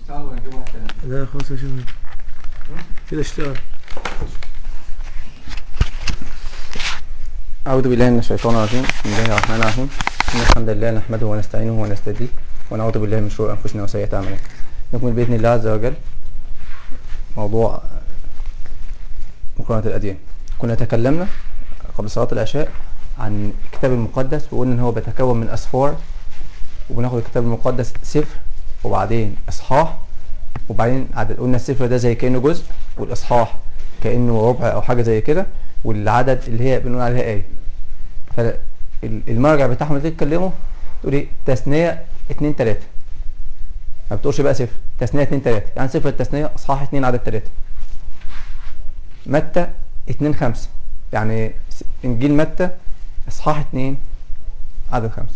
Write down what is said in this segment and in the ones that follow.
لا خلاص يا شيخ كده اشتغل أعوذ بالله من الشيطان الرجيم بسم الله الرحمن الرحيم إن الحمد لله نحمده ونستعينه ونستهديه ونعوذ بالله من شرور أنفسنا وسيئات أعمالنا نكمل بإذن الله عز وجل موضوع مقارنة الأديان كنا تكلمنا قبل صلاة العشاء عن الكتاب المقدس وقلنا إن هو بيتكون من أسفار وبناخد الكتاب المقدس سفر وبعدين إصحاح وبعدين عدد قلنا السفر ده زي كأنه جزء والإصحاح كأنه ربع أو حاجة زي كده والعدد اللي هي بنقول عليها آية فالمرجع بتاعهم اللي تتكلموا تقول ايه تثنية اتنين تلاتة ما بتقولش بقى صفر تثنية اتنين تلاتة يعني صفر التثنية اصحاح اتنين عدد تلاتة متى اتنين خمسة يعني س- انجيل متى اصحاح اتنين عدد خمسة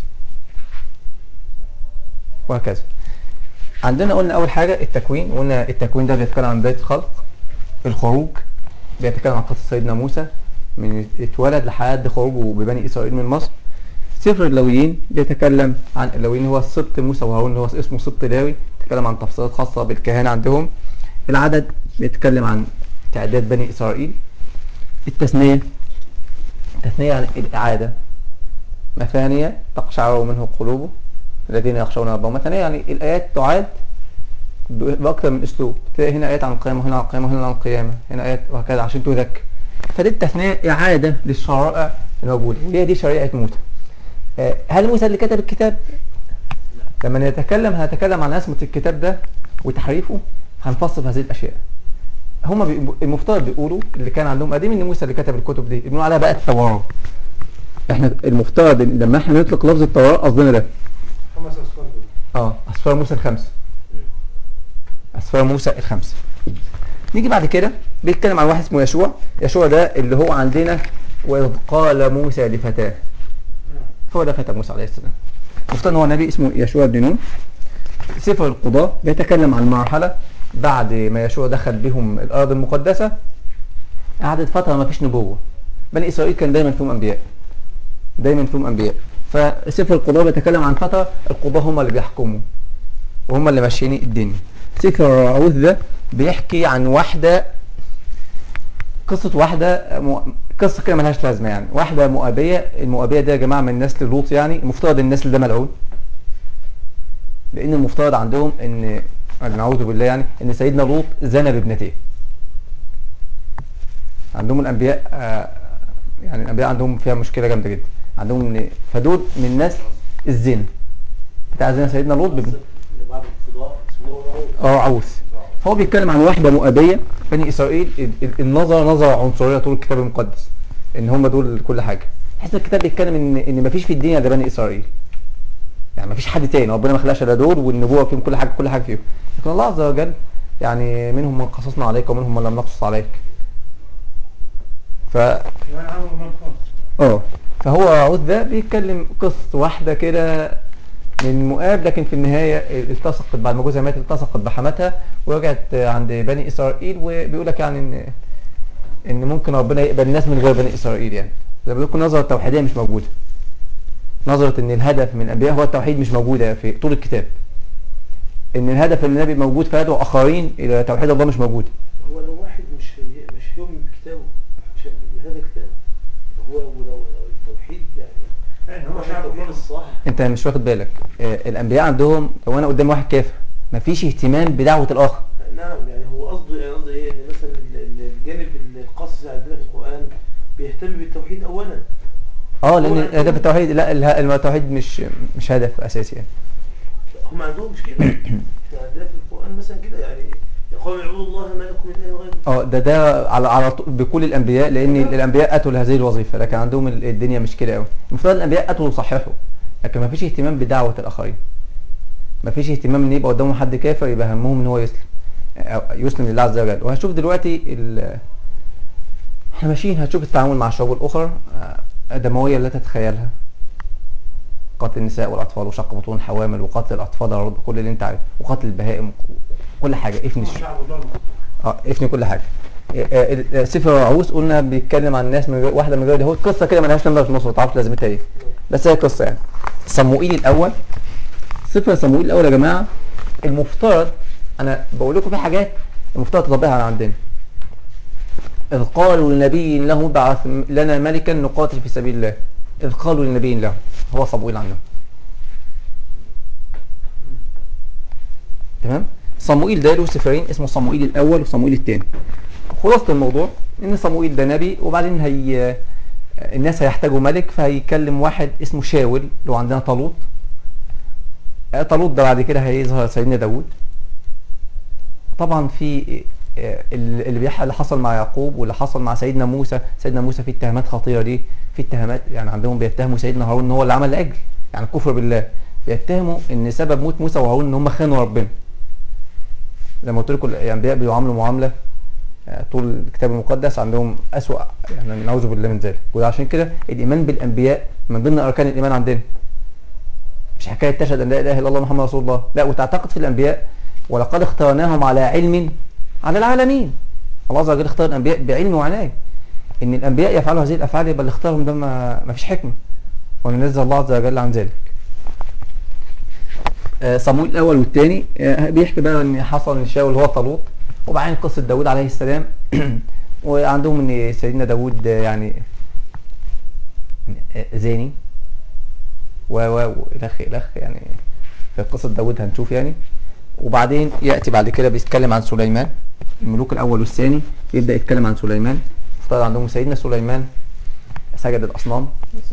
وهكذا عندنا قلنا اول حاجة التكوين قلنا التكوين ده بيتكلم عن بداية الخلق الخروج بيتكلم عن قصة سيدنا موسى من اتولد لحد خروجه ببني اسرائيل من مصر سفر اللويين بيتكلم عن اللويين هو سبط موسى وهارون اللي هو اسمه سبط لاوي بيتكلم عن تفصيلات خاصة بالكهنة عندهم العدد بيتكلم عن تعداد بني اسرائيل التثنية التثنية عن الإعادة مثانية تقشعر منه قلوبه الذين يخشون ربهم مثانية يعني الآيات تعاد ب- بأكثر من أسلوب تلاقي هنا آيات عن القيامة وهنا عن القيامة وهنا عن القيامة هنا آيات وهكذا عشان تذكر فدي التثنية إعادة للشرائع الموجودة وهي دي شريعة موسى آه، هل موسى اللي كتب الكتاب؟ لما نتكلم هنتكلم عن عصمة الكتاب ده وتحريفه هنفصل في هذه الأشياء هما بي... المفترض بيقولوا اللي كان عندهم قديم ان موسى اللي كتب الكتب دي بنقول عليها بقى التوراة احنا المفترض إن لما احنا نطلق لفظ التوراة قصدنا ده خمس اصفار دول اه اسفار موسى الخمسه اسفار موسى الخمسه نيجي بعد كده بيتكلم عن واحد اسمه يشوع يشوع ده اللي هو عندنا واذ قال موسى لفتاه هو ده فتى موسى عليه السلام مفترض ان هو نبي اسمه يشوع بن نون سفر القضاء بيتكلم عن مرحله بعد ما يشوع دخل بهم الارض المقدسه قعدت فتره ما فيش نبوه بني اسرائيل كان دايما فيهم انبياء دايما فيهم انبياء فسفر القضاء بيتكلم عن فتره القضاء هم اللي بيحكموا وهم اللي ماشيين الدنيا سفر الرعوذ ده بيحكي عن واحده قصه واحده م... قصه كده ملهاش لازمه يعني واحده مؤابيه المؤابيه دي يا جماعه من نسل لوط يعني المفترض النسل ده ملعون لان المفترض عندهم ان نعوذ بالله يعني ان سيدنا لوط زنى بابنتيه عندهم الانبياء آه، يعني الانبياء عندهم فيها مشكله جامده جدا عندهم ان فدول من نسل الزنا بتاع زنا سيدنا لوط بابن اللي بعد الفضاء اسمه رعوز اه عوس فهو بيتكلم عن واحده مؤابيه بني اسرائيل ال- ال- النظره نظره عنصريه طول الكتاب المقدس ان هم دول كل حاجه تحس الكتاب بيتكلم ان ان مفيش في الدنيا ده بني اسرائيل يعني مفيش حد تاني ربنا ما خلاش الا دول والنبوه فيهم كل حاجه كل حاجه فيهم لكن الله عز وجل يعني منهم من قصصنا عليك ومنهم من لم نقصص عليك ف كمان عمرو من خالص اه فهو عود ده بيتكلم قصة واحدة كده من مؤاب لكن في النهاية التصقت بعد ما جوزها مات التصقت بحماتها ورجعت عند بني إسرائيل وبيقول لك يعني إن إن ممكن ربنا يقبل الناس من غير بني إسرائيل يعني زي ما بيقول لكم النظرة التوحيدية مش موجودة نظرة إن الهدف من الأنبياء هو التوحيد مش موجودة في طول الكتاب إن الهدف اللي النبي موجود فيدعو آخرين إلى توحيد الله مش موجود هو لو واحد مش هي- مش يؤمن بكتابه مش هذا كتاب هو ولو لو التوحيد يعني يعني هو شعب التوحيد الصح انت مش واخد بالك آه، الانبياء عندهم لو انا قدام واحد كافر مفيش اهتمام بدعوه الاخر نعم يعني هو قصده يعني قصده ايه ان مثلا ال- ال- الجانب القصصي عندنا في القرآن بيهتم بالتوحيد اولا اه لان هو هدف التوحيد لا اله- التوحيد مش مش هدف اساسي يعني هم عندهم مش كده احنا عندنا في القرآن مثلا كده يعني قوم اعبدوا الله ما لكم من اله غيره اه ده ده على على طول بكل الانبياء لان الانبياء اتوا لهذه الوظيفه لكن عندهم ال- الدنيا مش كده قوي المفترض الانبياء اتوا يصححوا لكن مفيش اهتمام بدعوه الاخرين مفيش اهتمام ان يبقى قدامهم حد كافر يبقى همهم ان هو يسلم أو يسلم لله عز وجل وهنشوف دلوقتي ال... احنا ماشيين هتشوف التعامل مع الشعوب الاخرى آه، دمويه لا تتخيلها قتل النساء والاطفال وشق بطون الحوامل وقتل الاطفال على الأرض، كل اللي انت عارفه وقتل البهائم كل حاجه افني شعب الله اه افني كل حاجه آه، آه، آه، سفر الرعوس قلنا بيتكلم عن الناس من غير واحده من غير يهود قصه كده ملهاش نمره في النص ما تعرفش لازمتها ايه بس هي قصه يعني صموئيل الاول سفر صموئيل الاول يا جماعه المفترض انا بقول لكم في حاجات المفترض تطبقها عندنا إذ قالوا لنبي له بعث لنا ملكا نقاتل في سبيل الله إذ قالوا لنبي له هو صموئيل عنه تمام صموئيل ده له سفرين اسمه صموئيل الأول وصموئيل الثاني خلاصة الموضوع إن صموئيل ده نبي وبعدين هي الناس هيحتاجوا ملك فهيكلم واحد اسمه شاول اللي هو عندنا طالوت طالوت ده بعد كده هيظهر سيدنا داوود طبعا في اللي بيحصل اللي حصل مع يعقوب واللي حصل مع سيدنا موسى سيدنا موسى في اتهامات خطيره ليه في اتهامات يعني عندهم بيتهموا سيدنا هارون ان هو اللي عمل العجل يعني الكفر بالله بيتهموا ان سبب موت موسى وهارون ان هم خانوا ربنا لما قلت لكم الانبياء بيعاملوا معامله طول الكتاب المقدس عندهم اسوأ يعني نعوذ بالله من ذلك وعشان كده الايمان بالانبياء من ضمن اركان الايمان عندنا مش حكايه تشهد ان لا اله الا الله محمد رسول الله لا وتعتقد في الانبياء ولقد اخترناهم على علم على العالمين الله عز وجل اختار الانبياء بعلم وعنايه ان الانبياء يفعلوا هذه الافعال يبقى اللي اختارهم ده ما, ما فيش حكمه وننزل الله عز وجل عن ذلك آه صموئيل الاول والثاني آه بيحكي بقى ان حصل ان شاول هو طالوت وبعدين قصه داوود عليه السلام وعندهم ان سيدنا داوود يعني زاني و و الخ الخ يعني في قصه داوود هنشوف يعني وبعدين ياتي بعد كده بيتكلم عن سليمان الملوك الاول والثاني يبدا يتكلم عن سليمان افترض عندهم سيدنا سليمان سجد الاصنام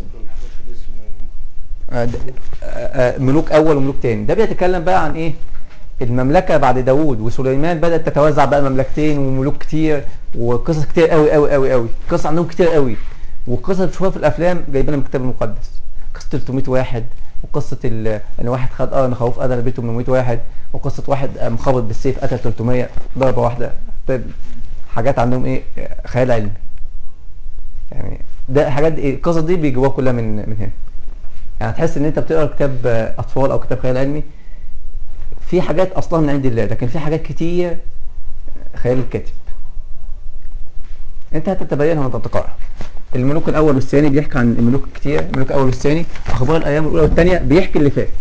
ملوك اول وملوك ثاني ده بيتكلم بقى عن ايه المملكه بعد داوود وسليمان بدات تتوزع بقى مملكتين وملوك كتير وقصص كتير قوي قوي قوي قوي قصص عندهم كتير قوي وقصص بتشوفها في الافلام جايبينها من الكتاب المقدس قصه 300 واحد وقصه ان واحد خد اه مخوف قتل بيته 800 واحد وقصه واحد مخابط بالسيف قتل 300 ضربه واحده حاجات عندهم ايه خيال علمي يعني ده حاجات ايه القصص دي بيجيبوها كلها من من هنا يعني تحس ان انت بتقرا كتاب اطفال او كتاب خيال علمي في حاجات اصلا من عند الله لكن في حاجات كتير خيال الكاتب انت هتتبينها وانت بتقراها الملوك الاول والثاني بيحكي عن الملوك كتير الملوك الاول والثاني اخبار الايام الاولى والثانيه بيحكي اللي فات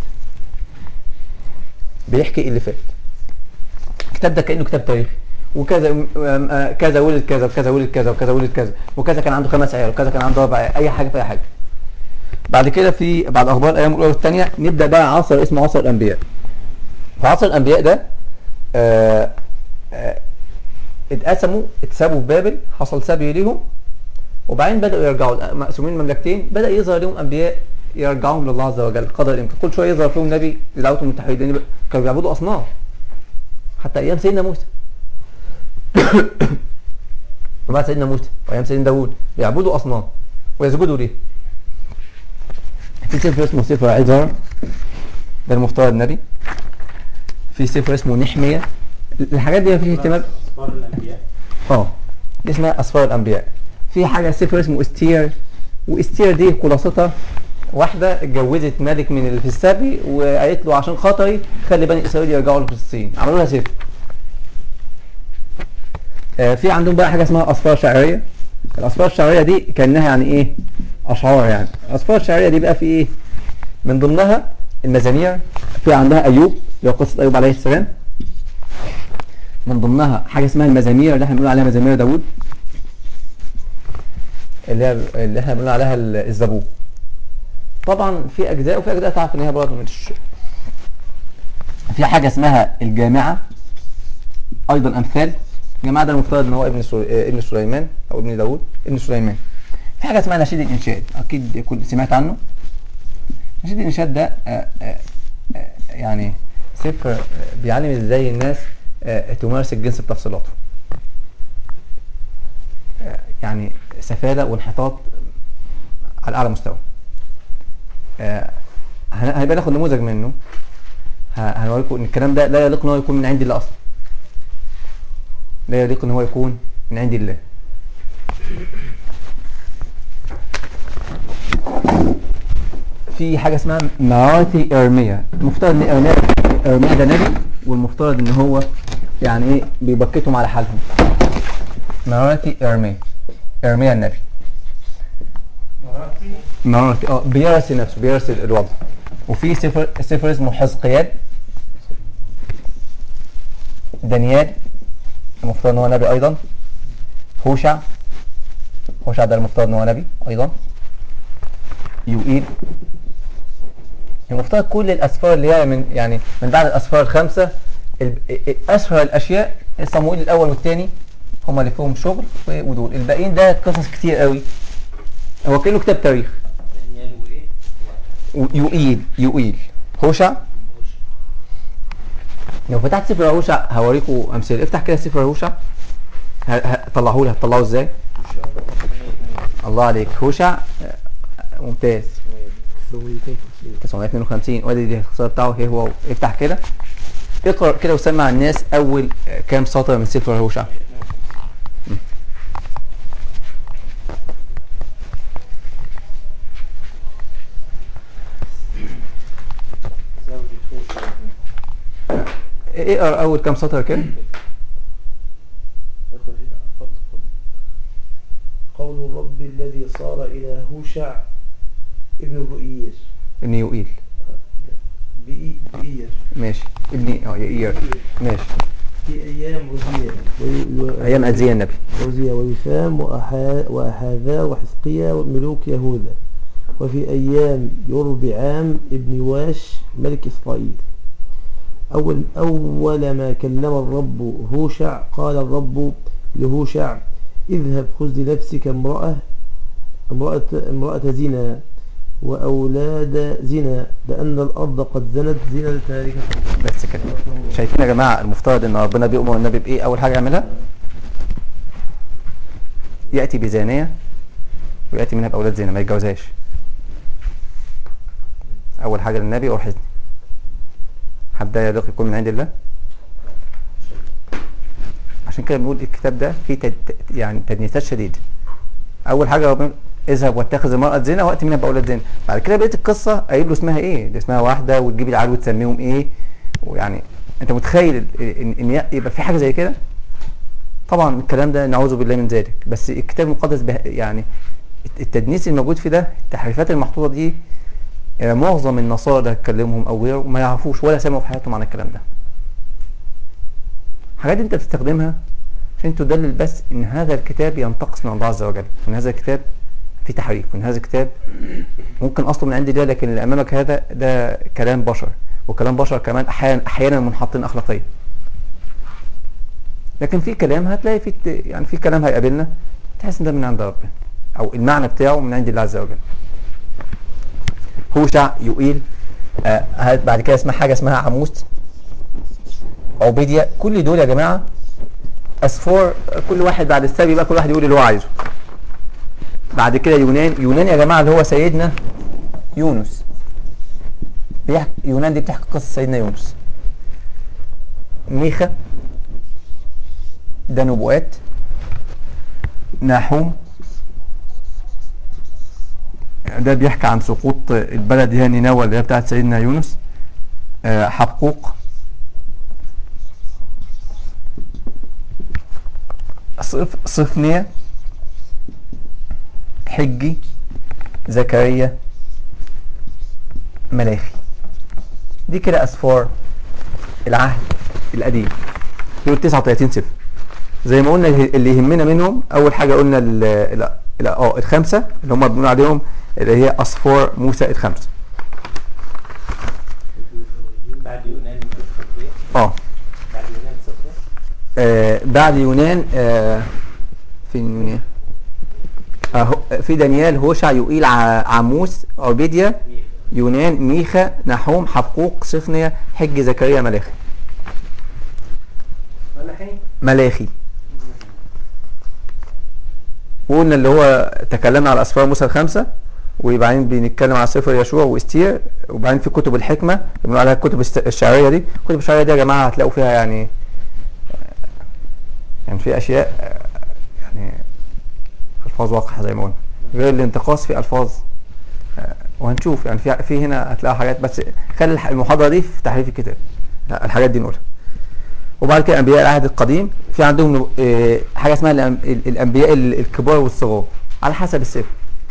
بيحكي اللي فات الكتاب ده كانه كتاب تاريخي وكذا كذا ولد كذا وكذا ولد كذا وكذا ولد كذا وكذا كان عنده خمس عيال وكذا كان عنده اربع عيال اي حاجه في اي حاجه بعد كده في بعد اخبار الايام الاولى والثانيه نبدا بقى عصر اسمه عصر الانبياء في عصر الانبياء ده آآ آآ اتقسموا اتسابوا في بابل حصل سبي ليهم وبعدين بداوا يرجعوا مقسومين مملكتين بدا يظهر لهم انبياء يرجعهم لله عز وجل قدر الامكان كل شويه يظهر فيهم نبي لدعوتهم المتحدين كانوا بيعبدوا اصنام حتى ايام سيدنا موسى وبعد سيدنا موسى وايام سيدنا داوود بيعبدوا اصنام ويسجدوا ليه في سفر اسمه سفر عزار ده المفترض نبي في سفر اسمه نحمية الحاجات دي مفيش اهتمام أسفار الأنبياء اه دي اسمها اسفار الانبياء في حاجه سفر اسمه استير واستير دي خلاصتها واحده اتجوزت ملك من اللي في السبي وقالت له عشان خاطري خلي بني اسرائيل يرجعوا لفلسطين عملوا لها سفر آه في عندهم بقى حاجه اسمها اسفار شعريه الاسفار الشعريه دي كانها يعني ايه اشعار يعني الاسفار الشعريه دي بقى في ايه من ضمنها المزامير في عندها ايوب اللي هو قصه ايوب عليه السلام من ضمنها حاجه اسمها المزامير اللي احنا بنقول عليها مزامير داوود اللي هي اللي احنا بنقول عليها الزبور طبعا في اجزاء وفي اجزاء تعرف ان هي برضه مش في حاجه اسمها الجامعه ايضا امثال الجماعه ده المفترض ان هو ابن سلي... ابن سليمان او ابن داوود ابن سليمان في حاجه اسمها نشيد الانشاد اكيد كنت سمعت عنه نشيد الانشاد ده آآ آآ يعني سفر بيعلم ازاي الناس تمارس الجنس بتفصيلاته يعني سفالة وانحطاط على اعلى مستوى هنبقى ناخد نموذج منه هنوريكم ان الكلام ده لا يليق ان هو يكون من عند الله اصلا لا يليق ان هو يكون من عند الله في حاجه اسمها مراتي ارميا المفترض ان ارميا ارميا ده نبي والمفترض ان هو يعني ايه بيبكتهم على حالهم مراتي ارميا ارميا النبي مراتي مراتي اه بيرثي نفسه بيرثي الوضع وفي سفر سفر اسمه حزقيال دانيال المفترض ان هو نبي ايضا هوشع هوشع ده المفترض ان هو نبي ايضا يوئيل المفترض كل الاسفار اللي هي من يعني من بعد الاسفار الخمسه ال- اشهر الاشياء صموئيل الاول والثاني هم اللي فيهم شغل و- ودول الباقيين ده قصص كتير قوي هو كانه كتاب تاريخ دانيال وايه؟ و- يوئيل يوئيل هوشع لو فتحت سفر هوشع هوريكم امثله افتح كده سفر هوشع طلعه لي هتطلعه ازاي الله عليك هوشع آه، ممتاز 952 وادي دي الاختصار بتاعه هي هو افتح كده اقرا كده وسمع الناس اول آه، كام سطر من سفر هوشع زوجة هوشع اقرا اول كام سطر كده قول الرب الذي صار إلى هوشع ابن بؤير ابن يوئيل بئي- بئير ماشي ابني اه يئير ماشي في أيام عزية وي- و- ايام ازيا النبي عزية ويثام وأحا- وأحاذا وحزقيا وملوك يهوذا وفي أيام يربعام ابن واش ملك إسرائيل أول, أول ما كلم الرب هوشع قال الرب لهوشع اذهب خذ لنفسك امرأة امرأة, امرأة زنا وأولاد زنا لأن الأرض قد زنت زنا تاركة بس كده شايفين يا جماعه المفترض ان ربنا بيؤمر النبي بايه اول حاجه يعملها ياتي بزانيه وياتي منها باولاد زنا ما يتجوزهاش اول حاجه للنبي هو حزن حد ده يليق يكون من عند الله عشان كده بنقول الكتاب ده فيه تد... يعني تدنيسات شديده اول حاجه ربنا اذهب واتخذ امرأة زنا وقت منها باولاد زنا بعد كده بقيه القصه قايل له اسمها ايه دي اسمها واحده وتجيب العيال وتسميهم ايه ويعني انت متخيل ان, إن يبقى في حاجه زي كده طبعا الكلام ده نعوذ بالله من ذلك بس الكتاب المقدس به يعني التدنيس الموجود في ده التحريفات المحطوطه دي آه، معظم النصارى اللي هتكلمهم او غيره ما يعرفوش ولا سمعوا في حياتهم عن الكلام ده حاجات انت بتستخدمها عشان تدلل بس ان هذا الكتاب ينتقص من الله عز وجل وان هذا الكتاب فيه تحريف وان هذا الكتاب ممكن اصله من عند الله لكن اللي امامك هذا ده كلام بشر وكلام بشر كمان احيانا احيانا منحطين اخلاقيا لكن في كلام هتلاقي في الت- يعني في كلام هيقابلنا تحس ان ده من عند ربنا او المعنى بتاعه من عند الله عز وجل هوشع يوئيل آه هات بعد كده اسمها حاجه اسمها عموس عبيديا كل دول يا جماعه اسفار كل واحد بعد السبي بقى كل واحد يقول اللي هو عايزه بعد كده يونان يونان يا جماعه اللي هو سيدنا يونس بيحكي يونان دي بتحكي قصه سيدنا يونس ميخا ده نبوءات ناحوم ده بيحكي عن سقوط البلد هي نينوى اللي هي بتاعت سيدنا يونس آه، حبقوق صف صفنية حجي زكريا ملاخي دي كده أسفار العهد القديم دول 39 صفر زي ما قلنا اللي يهمنا منهم أول حاجة قلنا ال- ال- ال- اه الخمسة اللي هم بنقول عليهم اللي هي أسفار موسى الخمسة بعد يونان صفر ايه؟ اه بعد يونان صفر آه، بعد يونان آه، فين يونان آه في دانيال هوشع يوئيل ع- عموس عبيديا يونان ميخا نحوم حبقوق صفنيا حج زكريا ملاخي ملحي ملاخي وقلنا اللي هو تكلمنا على اسفار موسى الخمسه وبعدين بنتكلم على سفر يشوع واستير وبعدين في كتب الحكمه اللي بنقول عليها الكتب الست- الشعريه دي الكتب الشعريه دي يا جماعه هتلاقوا فيها يعني يعني في اشياء آه، يعني الفاظ واقعه زي ما قلنا غير الانتقاص في الفاظ آه، وهنشوف يعني في في هنا هتلاقوا حاجات بس خلي الح- المحاضره دي في تحريف الكتاب لا الحاجات دي نقولها وبعد كده انبياء العهد القديم في عندهم آه، حاجه اسمها الأم- ال- الانبياء ال- الكبار والصغار على حسب السفر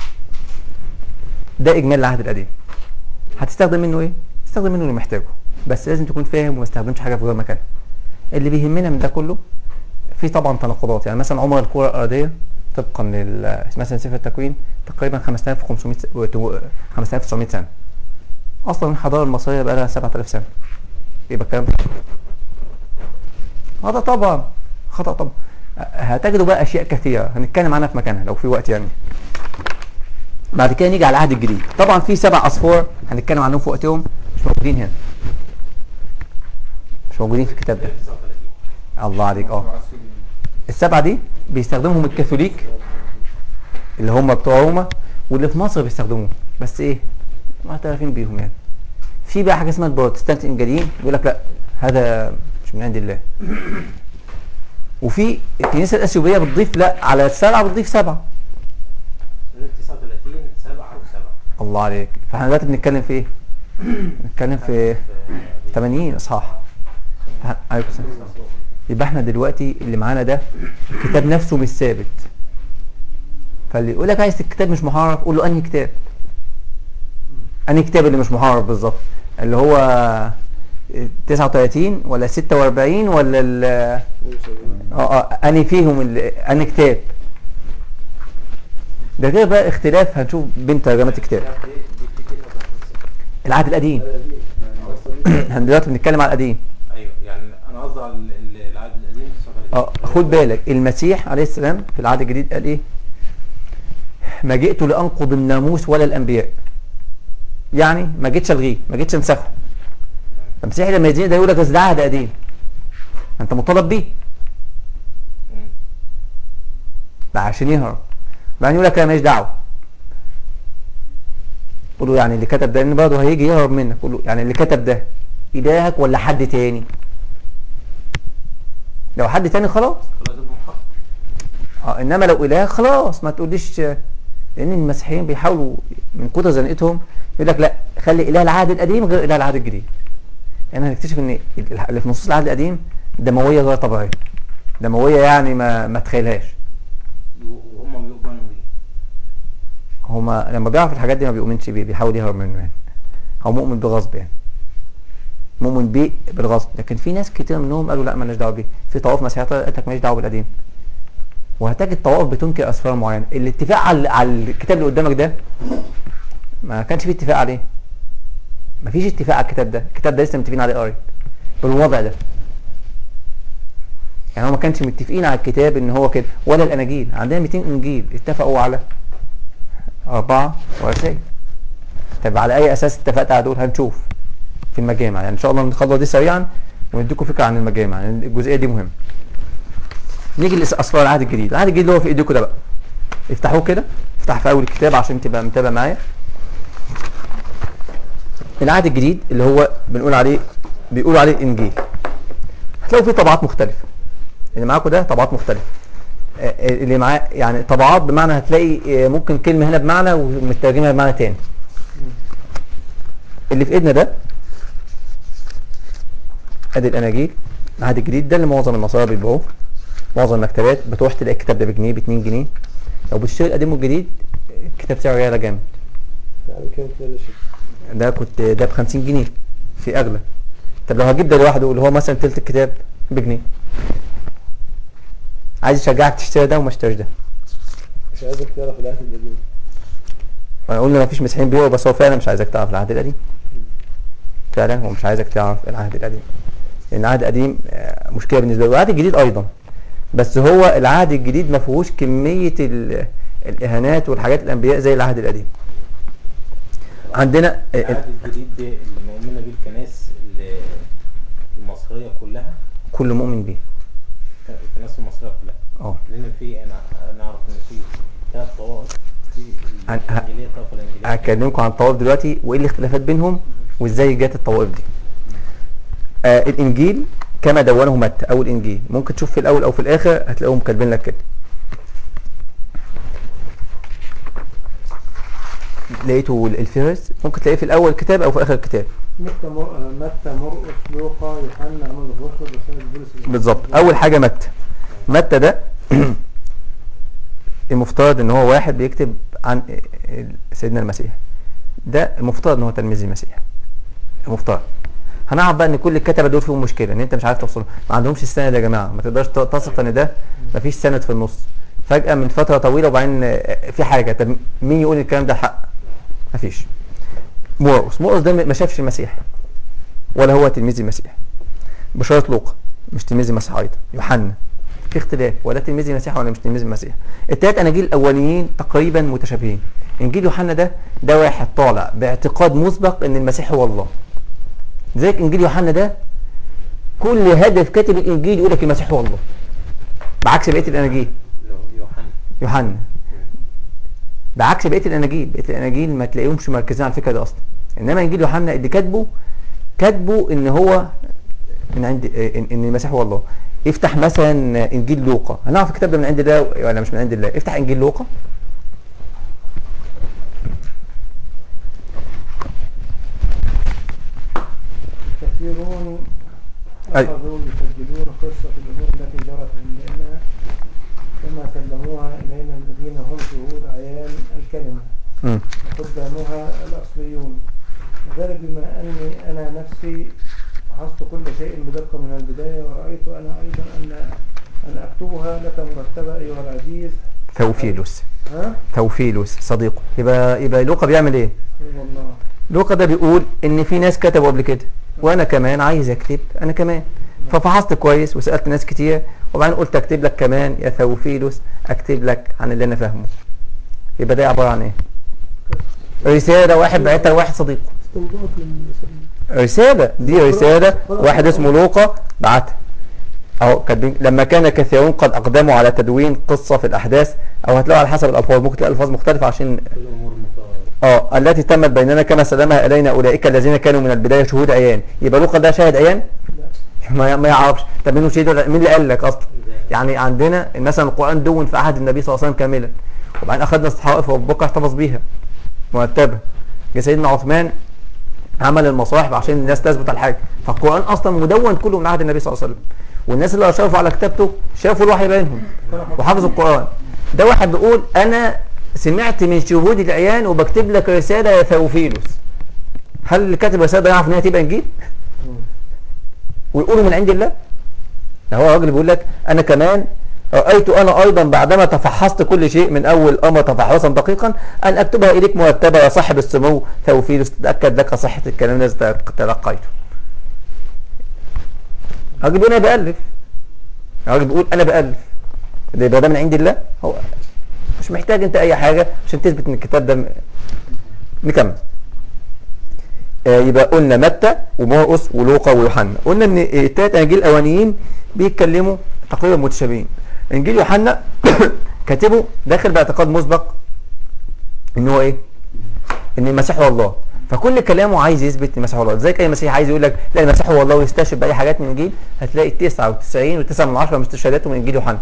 ده اجمال العهد القديم هتستخدم منه ايه تستخدم منه اللي محتاجه بس لازم تكون فاهم وما تستخدمش حاجه في غير مكانها اللي بيهمنا من ده كله في طبعا تناقضات يعني مثلا عمر الكره الارضيه طبقا لل مثلا سفر التكوين تقريبا 5500 س- وتو- 5900 سنه اصلا الحضاره المصريه بقى لها 7000 سنه يبقى كام هذا طبعا خطا طبعا هتجدوا بقى اشياء كثيره هنتكلم عنها في مكانها لو في وقت يعني بعد كده نيجي على العهد الجديد طبعا في سبع اصفار هنتكلم عنهم في وقتهم مش موجودين هنا مش موجودين في الكتاب ده 39 الله عليك اه السبعه دي بيستخدمهم الكاثوليك اللي هم بتوع روما واللي في مصر بيستخدموه بس ايه معترفين بيهم يعني في بقى حاجه اسمها البروتستانت الانجيليين يقول لك لا هذا مش من عند الله وفي الكنيسه الاثيوبيه بتضيف لا على السبعه بتضيف سبعه 39 7 و7 الله عليك فاحنا دلوقتي بنتكلم في ايه؟ بنتكلم في 80 اصحاح عليكم السلام يبقى احنا دلوقتي اللي معانا ده الكتاب نفسه مش ثابت فاللي يقول لك عايز الكتاب مش محرف قول له انهي كتاب انهي كتاب اللي مش محرف بالظبط اللي هو 39 ولا 46 ولا ال اه اه انهي فيهم ال- انهي كتاب ده غير بقى اختلاف هنشوف بين ترجمات الكتاب العهد القديم احنا دلوقتي بنتكلم على القديم ايوه يعني انا قصدي على ال- ال- العهد القديم 39 اه خد بالك المسيح عليه السلام في العهد الجديد قال ايه ما جئت لانقض الناموس ولا الانبياء يعني ما جيتش الغيه ما جيتش انسخه المسيح لما يزيد ده يقول لك بس ده عهد قديم انت مطالب بيه مم. ده عشان يهرب بعدين يقول لك انا ماليش دعوه قول له يعني اللي كتب ده لان برضه هيجي يهرب منك قول له يعني اللي كتب ده الهك ولا حد تاني لو حد تاني خلاص خلاص ده محقق اه انما لو اله خلاص ما تقوليش لان المسيحيين بيحاولوا من كتر زنقتهم يقول لك لا خلي اله العهد القديم غير اله العهد الجديد يعني هنكتشف ان اللي في نصوص العهد القديم دمويه غير طبيعيه دمويه يعني ما ما تخيلهاش وهم بيؤمنوا بيه هما لما بيعرف الحاجات دي ما بيؤمنش بيه بيحاول يهرب منه يعني هو مؤمن بغصب يعني مؤمن بيه بالغصب لكن في ناس كتير منهم قالوا لا مالناش دعوه بيه في طوائف مسيحيه قالت لك ماليش دعوه بالقديم وهتجد طوائف بتنكر اسفار معينه الاتفاق على على الكتاب اللي قدامك ده ما كانش فيه اتفاق عليه ما فيش اتفاق على الكتاب ده الكتاب ده لسه متفقين عليه قريب بالوضع ده يعني هو ما كانش متفقين على الكتاب ان هو كده ولا الاناجيل عندنا 200 انجيل اتفقوا على أربعة ورسائل طب على أي أساس اتفقت على دول هنشوف في المجامع يعني إن شاء الله نخلص دي سريعا ونديكم فكرة عن المجامع يعني الجزئية دي مهمة نيجي لأسفار العهد الجديد العهد الجديد اللي هو في إيديكم ده بقى افتحوه كده افتح في أول الكتاب عشان تبقى متابع معايا العهد الجديد اللي هو بنقول عليه بيقولوا عليه الإنجيل هتلاقوا فيه طبعات مختلفة اللي معاكم ده طبعات مختلفة آه، اللي معاه يعني طبعات بمعنى هتلاقي آه، ممكن كلمة هنا بمعنى ومترجمها بمعنى تاني اللي في ايدنا ده ادي الاناجيل العهد الجديد ده اللي معظم النصارى بيبيعوه معظم المكتبات بتروح تلاقي الكتاب ده بجنيه ب 2 جنيه لو بتشتري القديم والجديد الكتاب سعره يعلى جامد يعني كام كده يا شيخ؟ ده كنت ده ب 50 جنيه في اغلى طب لو هجيب ده لوحده اللي هو مثلا تلت الكتاب بجنيه عايز يشجعك تشتري ده وما اشتريش ده مش عايزك تعرف العهد القديم وانا قلنا ما فيش مسيحيين بيقولوا بس هو فعلا مش عايزك تعرف العهد القديم فعلا هو مش عايزك تعرف العهد القديم لان العهد القديم آه، مشكله بالنسبه له والعهد الجديد ايضا بس هو العهد الجديد ما فيهوش كميه ال- الاهانات والحاجات الانبياء زي العهد القديم عندنا آه، العهد الجديد ده اللي مؤمنه بيه الكنائس اللي- المصريه كلها كل مؤمن بيه الكنائس المصريه كلها اه لان في انا انا اعرف ان في ثلاث طوائف في عن- ه- الانجيليه الطائفه الانجيليه هكلمكم عن الطوائف دلوقتي وايه الاختلافات بينهم وازاي جت الطوائف دي آه الانجيل كما دونه متى او الانجيل ممكن تشوف في الاول او في الاخر هتلاقيهم كاتبين لك كده لقيته الفهرس ممكن تلاقيه في الاول كتاب او في اخر الكتاب متى مر... متى مرقس لوقا يوحنا عمل الرسل رسالة بولس بالظبط اول حاجه متى متى ده المفترض ان هو واحد بيكتب عن سيدنا المسيح ده المفترض ان هو تلميذ المسيح المفترض هنعرف بقى ان كل الكتبه دول فيهم مشكله ان انت مش عارف توصل ما عندهمش السند يا جماعه ما تقدرش ت- تثق ان ده ما فيش سند في النص فجاه من فتره طويله وبعدين آه، في حاجه طب مين يقول الكلام ده حق ما فيش مرقس مرقس ده ما شافش المسيح ولا هو تلميذ المسيح بشارة لوقا مش تلميذ المسيح ايضا يوحنا في اختلاف ولا تلميذ المسيح ولا مش تلميذ المسيح التلات اناجيل الاوليين تقريبا متشابهين انجيل يوحنا ده ده واحد طالع باعتقاد مسبق ان المسيح هو الله لذلك انجيل يوحنا ده كل هدف كاتب الانجيل يقول لك المسيح هو الله بعكس بقيه الاناجيل لو يوحنا يوحنا بعكس بقيه الاناجيل بقيه الاناجيل ما تلاقيهمش مركزين على الفكره دي اصلا انما انجيل يوحنا اللي كاتبه كاتبه ان هو من عند ان إن المسيح هو الله افتح مثلا انجيل لوقا هنعرف الكتاب ده من عند الله ولا مش من عند الله افتح انجيل لوقا كثيرون أي. أخذوا يسجلون قصة الأمور التي جرت عندنا كما سلموها إلينا الذين هم شهود عيان الكلمة مم. قدامها الأصليون وذلك بما أني أنا نفسي فحصت كل شيء بدقة من البداية ورأيت أنا أيضا أن أن أكتبها لك مرتبة أيها العزيز ثوفيلوس ها؟ ثوفيلوس صديقه يبقى يبقى لوقا بيعمل ايه والله لوقا ده بيقول ان في ناس كتبوا قبل كده وانا كمان عايز اكتب انا كمان ففحصت كويس وسالت ناس كتير وبعدين قلت اكتب لك كمان يا ثوفيلوس اكتب لك عن اللي انا فاهمه يبقى ده عباره عن ايه رساله واحد بعتها لواحد صديقه استنباط من رساله دي رساله واحد اسمه لوقا بعتها اهو كاتبين لما كان كثيرون قد اقدموا على تدوين قصه في الاحداث او هتلاقوا على حسب الالفاظ ممكن تلاقي الفاظ مختلفه عشان الامور متغيرة اه التي تمت بيننا كما سلمها الينا اولئك الذين كانوا من البدايه شهود عيان يبقى لوقا ده شاهد عيان ما ما يعرفش طب مين شهيد ولا مين اللي قال لك اصلا يعني عندنا مثلا القران دون في عهد النبي صلى الله عليه وسلم كاملا وبعدين اخذنا الصحائف وابو بكر احتفظ بيها مرتبه جه سيدنا عثمان عمل المصاحف عشان الناس تثبت على الحاجه فالقران اصلا مدون كله من عهد النبي صلى الله عليه وسلم والناس اللي اشرفوا على كتابته شافوا الوحي بينهم وحفظوا القران ده واحد بيقول انا سمعت من شهود العيان وبكتب لك رساله يا ثوفيلوس هل اللي كاتب الرساله ده يعرف ان هي تبقى انجيل ويقولوا من عند الله ده هو راجل بيقول لك انا كمان رايت انا ايضا بعدما تفحصت كل شيء من اول امر تفحصا دقيقا ان اكتبها اليك مرتبه يا صاحب السمو ثوفيلوس تتاكد لك صحه الكلام الذي تلقيته راجل بيقول انا بالف راجل بيقول انا بالف ده يبقى ده من عند الله هو مش محتاج انت اي حاجه عشان تثبت ان الكتاب ده م- نكمل آه، يبقى قلنا متى ومرقس ولوقا ويوحنا قلنا ان الثلاث اناجيل الاولانيين بيتكلموا تقريبا متشابهين انجيل يوحنا كاتبه داخل باعتقاد مسبق ان هو ايه ان المسيح هو الله فكل كلامه عايز يثبت ان المسيح هو الله زي اي مسيح عايز يقول لك لا المسيح هو الله ويستشهد باي حاجات من الانجيل هتلاقي 99 و9 من 10 مستشهداته من انجيل يوحنا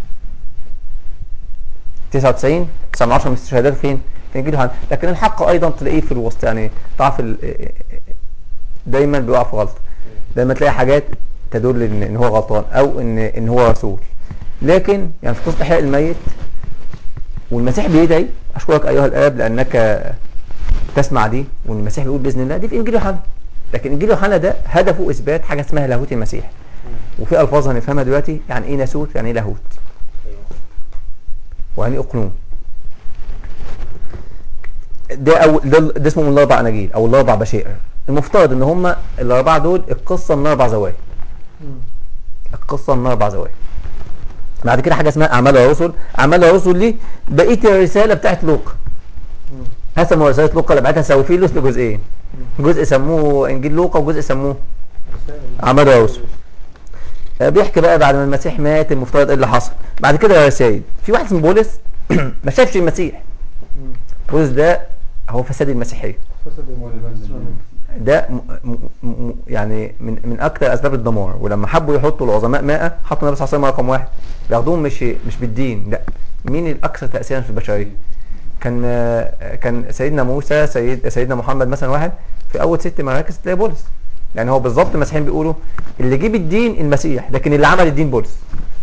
99 9 من 10 مستشهدات فين؟ في انجيل يوحنا لكن الحق ايضا تلاقيه في الوسط يعني ضعف ال- دايما بيقع في غلطه دايما تلاقي حاجات تدل ان ان هو غلطان او ان ان هو رسول لكن يعني في قصه احياء الميت والمسيح بيدعي اشكرك ايها الاب لانك تسمع دي وان المسيح بيقول باذن الله دي في انجيل يوحنا لكن انجيل يوحنا ده هدفه اثبات حاجه اسمها لاهوت المسيح وفي الفاظ هنفهمها دلوقتي يعني ايه ناسوت يعني ايه لاهوت ايوه ويعني ايه اقنوم ده أو ده, ده اسمه من الاربع اناجيل او الاربع بشائر المفترض ان هم الاربعه دول القصه من اربع زوايا القصه من اربع زوايا بعد كده حاجه اسمها اعمال الرسل اعمال الرسل دي بقيه الرساله بتاعت لوقا قسموا رساله لوقا اللي بعتها سوفيلوس لجزئين جزء سموه انجيل لوقا وجزء سموه اعمال الرسل آه، بيحكي بقى بعد ما المسيح مات المفترض ايه اللي حصل بعد كده رسائل في واحد اسمه بولس ما شافش المسيح بولس ده هو فساد المسيحيه فسد المسلمين. ده م م م يعني من من اكثر اسباب الدمار ولما حبوا يحطوا العظماء ماء حطوا النبي صلى الله عليه وسلم رقم واحد بياخدوهم مش مش بالدين لا مين الاكثر تاثيرا في البشريه كان آه، كان سيدنا موسى سيد سيدنا محمد مثلا واحد في اول ست مراكز تلاقي بولس يعني هو بالظبط المسيحيين بيقولوا اللي جيب الدين المسيح لكن اللي عمل الدين بولس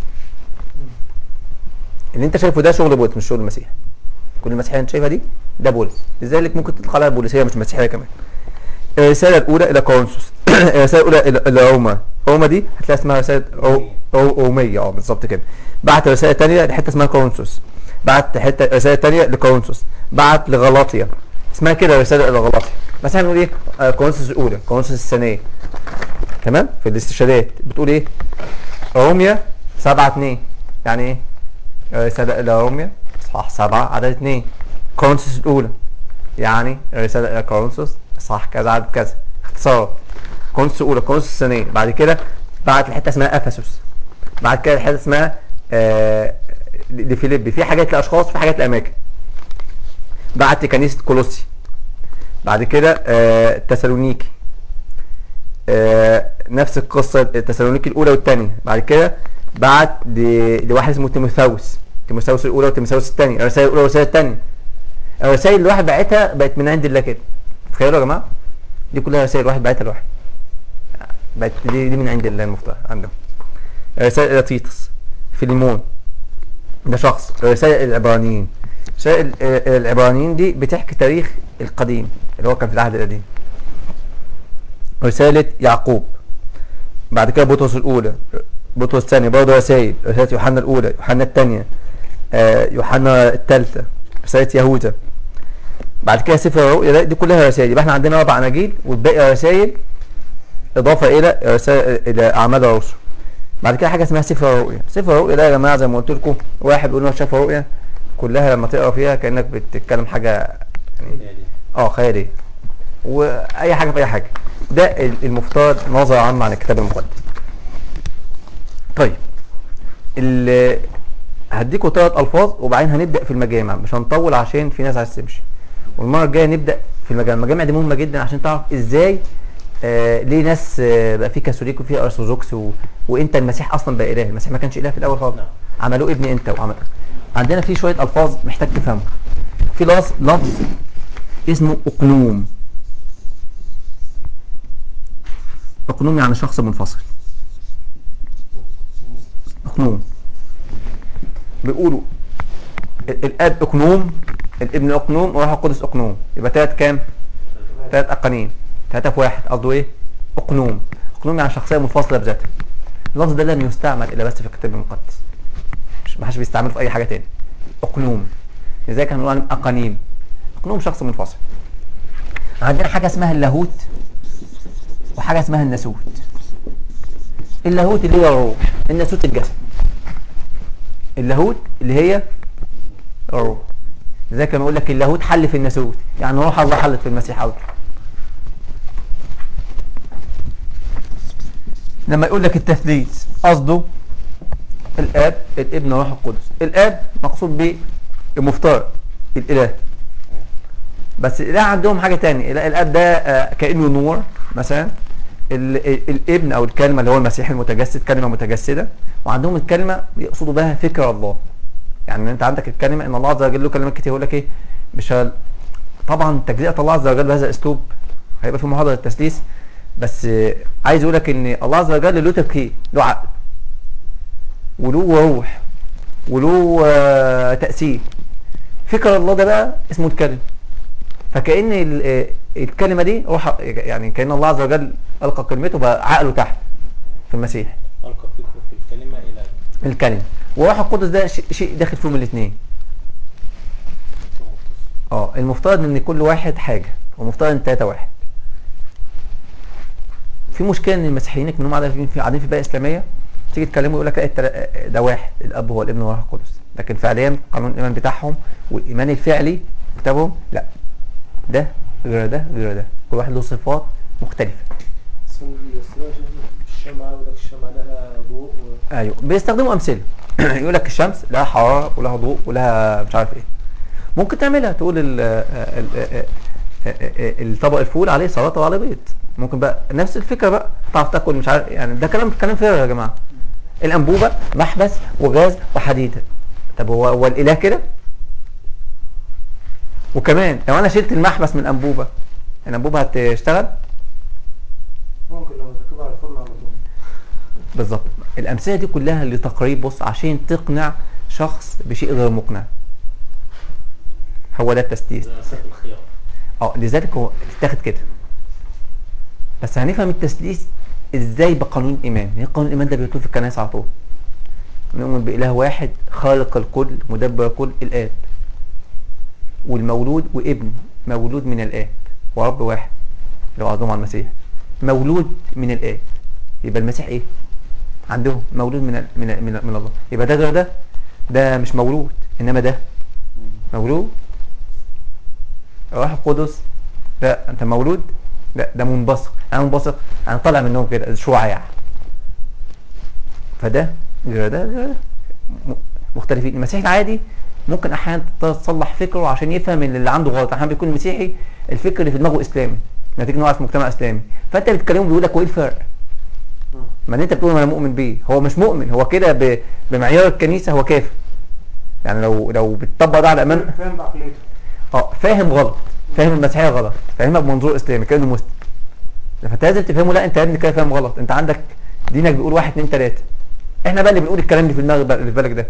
اللي انت شايفه ده شغل بولس مش شغل المسيح كل المسيحيه انت شايفها دي ده بولس لذلك ممكن تطلق عليها بوليسيه مش مسيحيه كمان الرسالة الأولى إلى كورنثوس الرسالة الأولى إلى إلى روما روما دي هتلاقي اسمها رسالة رو- رو- رومية اه بالظبط كده بعت رسالة تانية لحتة اسمها كورنثوس بعت حتة رسالة تانية لكورنثوس بعت لغلاطيا اسمها كده رسالة إلى غلاطيا بس احنا بنقول ايه آه، كورنثوس الأولى كورنثوس الثانية تمام في الاستشهادات بتقول ايه روميا سبعة اتنين يعني ايه رسالة إلى روميا صح سبعة عدد اتنين كورنثوس الأولى يعني رسالة إلى كورنثوس صح كذا عدد كذا اختصار كورنثوس الأولى كورنثوس الثانية بعد كده بعت لحتة اسمها أفسس بعد كده لحتة اسمها آه لفيليبي في حاجات لأشخاص في حاجات لأماكن بعت لكنيسة كولوسي بعد كده آه تسالونيكي آه نفس القصة تسالونيكي الأولى والثانية بعد كده بعت ل- لواحد اسمه تيموثاوس تيموثاوس الأولى وتيموثاوس الثانية الرسائل الأولى والرسائل الثانية الرسائل اللي الواحد بعتها بقت من عند الله كده تخيلوا يا جماعة دي كلها رسائل واحد بعتها لواحد بقت دي, دي من عند الله المفترض عندهم رسائل إلى تيتس فيليمون ده شخص رسائل العبرانيين رسائل آه، العبرانيين دي بتحكي تاريخ القديم اللي هو كان في العهد القديم رسالة يعقوب بعد كده بطرس الأولى بطرس الثانية برضه رسائل رسالة يوحنا الأولى يوحنا الثانية آه، يوحنا الثالثة رسالة يهوذا بعد كده سفر الرؤيا ده- دي كلها رسائل يبقى احنا عندنا أربع أناجيل والباقي رسائل إضافة إلى رسائل إلى أعمال الرسل بعد كده حاجة اسمها سفر الرؤيا سفر الرؤيا ده يا جماعة زي ما قلت لكم واحد بيقول إنه شاف رؤيا كلها لما تقرا فيها كأنك بتتكلم حاجة يعني اه خيالية واي حاجه في اي حاجه ده ال- المفترض نظره عامه عن الكتاب المقدس طيب ال- هديكوا ثلاث الفاظ وبعدين هنبدا في المجامع مش هنطول عشان في ناس عايز تمشي والمره الجايه نبدا في المجامع المجامع دي مهمه جدا عشان تعرف ازاي آه ليه ناس آه بقى في كاثوليك وفي ارثوذكس و... وانت المسيح اصلا بقى اله المسيح ما كانش اله في الاول خالص نعم. عملوه ابن انت وعمل عندنا في شويه الفاظ محتاج تفهمها في لفظ لفظ اسمه اقنوم اقنوم يعني شخص منفصل اقنوم بيقولوا ال- الاب اقنوم الابن اقنوم وروح القدس اقنوم يبقى تلات كام تلات اقانيم تلاتة في واحد قصده ايه اقنوم اقنوم يعني شخصيه منفصله بذاتها اللفظ ده لم يستعمل الا بس في الكتاب المقدس مش ما حدش بيستعمله في اي حاجه تاني اقنوم لذلك هنقول عنهم اقانيم اقنوم شخص منفصل عندنا حاجه اسمها اللاهوت وحاجه اسمها الناسوت اللاهوت اللي هي الروح الناسوت الجسد اللاهوت اللي هي الروح زي كما يقول لك اللاهوت حل في الناسوت يعني روح الله حلت في المسيح أوي لما يقول لك التثليث قصده الاب الابن والروح القدس الاب مقصود به المفترض الاله بس الاله عندهم حاجه تانية ال- الاب ده آه، كانه نور مثلا ال- ال- الابن او الكلمه اللي هو المسيح المتجسد كلمه متجسده وعندهم الكلمه يقصدوا بها فكر الله يعني انت عندك الكلمه ان الله عز وجل له كلمات كتير يقول لك ايه مش ه- طبعا تجزئه الله عز وجل بهذا الاسلوب هيبقى في محاضره التثليث بس آه، عايز اقول لك ان الله عز وجل له تفكير له عقل وله روح وله آه، تاثير فكر الله ده بقى اسمه الكلمه فكأن ال- آه، الكلمة دي روح يعني كأن الله عز وجل ألقى كلمته بقى عقله تحت في المسيح ألقى فكرة في الكلمة إلى الكلمة وروح القدس ده شيء- شيء داخل فيهم الاثنين اه المفترض ان كل واحد حاجة ومفترض ان تلاتة واحد في مشكلة ان المسيحيين منهم قاعدين في قاعدين في بيئة اسلامية تيجي تكلمه يقول لك لا التلا- ده واحد الاب هو الابن والروح القدس لكن فعليا قانون الايمان بتاعهم والايمان الفعلي كتابهم لا ده غير ده غير ده كل واحد له صفات مختلفة الشمعة ولك الشمعة لها ضوء و... ايوه بيستخدموا امثله يقول لك الشمس لها حراره ولها ضوء ولها مش عارف ايه ممكن تعملها تقول ال- ال- ال- الطبق الفول عليه سلطه وعليه بيض ممكن بقى نفس الفكره بقى تعرف تاكل مش عارف يعني ده كلام كلام فارغ يا جماعه الانبوبه محبس وغاز وحديده طب هو هو الاله كده وكمان لو انا شلت المحبس من الانبوبه الانبوبه هتشتغل ممكن لو تركبها على الفرن على طول بالظبط الامثله دي كلها لتقريب بص عشان تقنع شخص بشيء غير مقنع هو ده التسديد زي مسافة الخيار اه لذلك هو تاخد كده بس هنفهم التثليث ازاي بقانون الايمان يعني قانون الايمان ده بيكون في الكنائس على طول نؤمن باله واحد خالق الكل مدبر الكل الاب والمولود وابن مولود من الاب ورب واحد لو عظم على المسيح مولود من الاب يبقى المسيح ايه عندهم مولود من ال- من ال- من, ال- من الله يبقى ده غير ده ده مش مولود انما ده مولود الروح القدس لا انت مولود لا ده منبثق انا منبثق انا طالع منهم كده شعاع فده غير ده غير ده م- مختلفين المسيح العادي ممكن احيانا تصلح فكره عشان يفهم ان اللي عنده غلط احيانا بيكون المسيحي الفكر اللي في دماغه اسلامي نتيجه ان هو عايش في مجتمع اسلامي فانت بتكلمه بيقول لك هو ايه الفرق ما اللي انت بتقول انا مؤمن بيه هو مش مؤمن هو كده ب- بمعيار الكنيسه هو كافر يعني لو لو بتطبق ده على امان فاهم بعقليته اه فاهم غلط فاهم المسيحيه غلط فاهمها بمنظور اسلامي كانه مسلم فانت لازم تفهمه لا انت يا ابني كده فاهم غلط انت عندك دينك بيقول واحد اتنين تلاته احنا بقى اللي بنقول الكلام اللي في دماغ اللي في بالك ده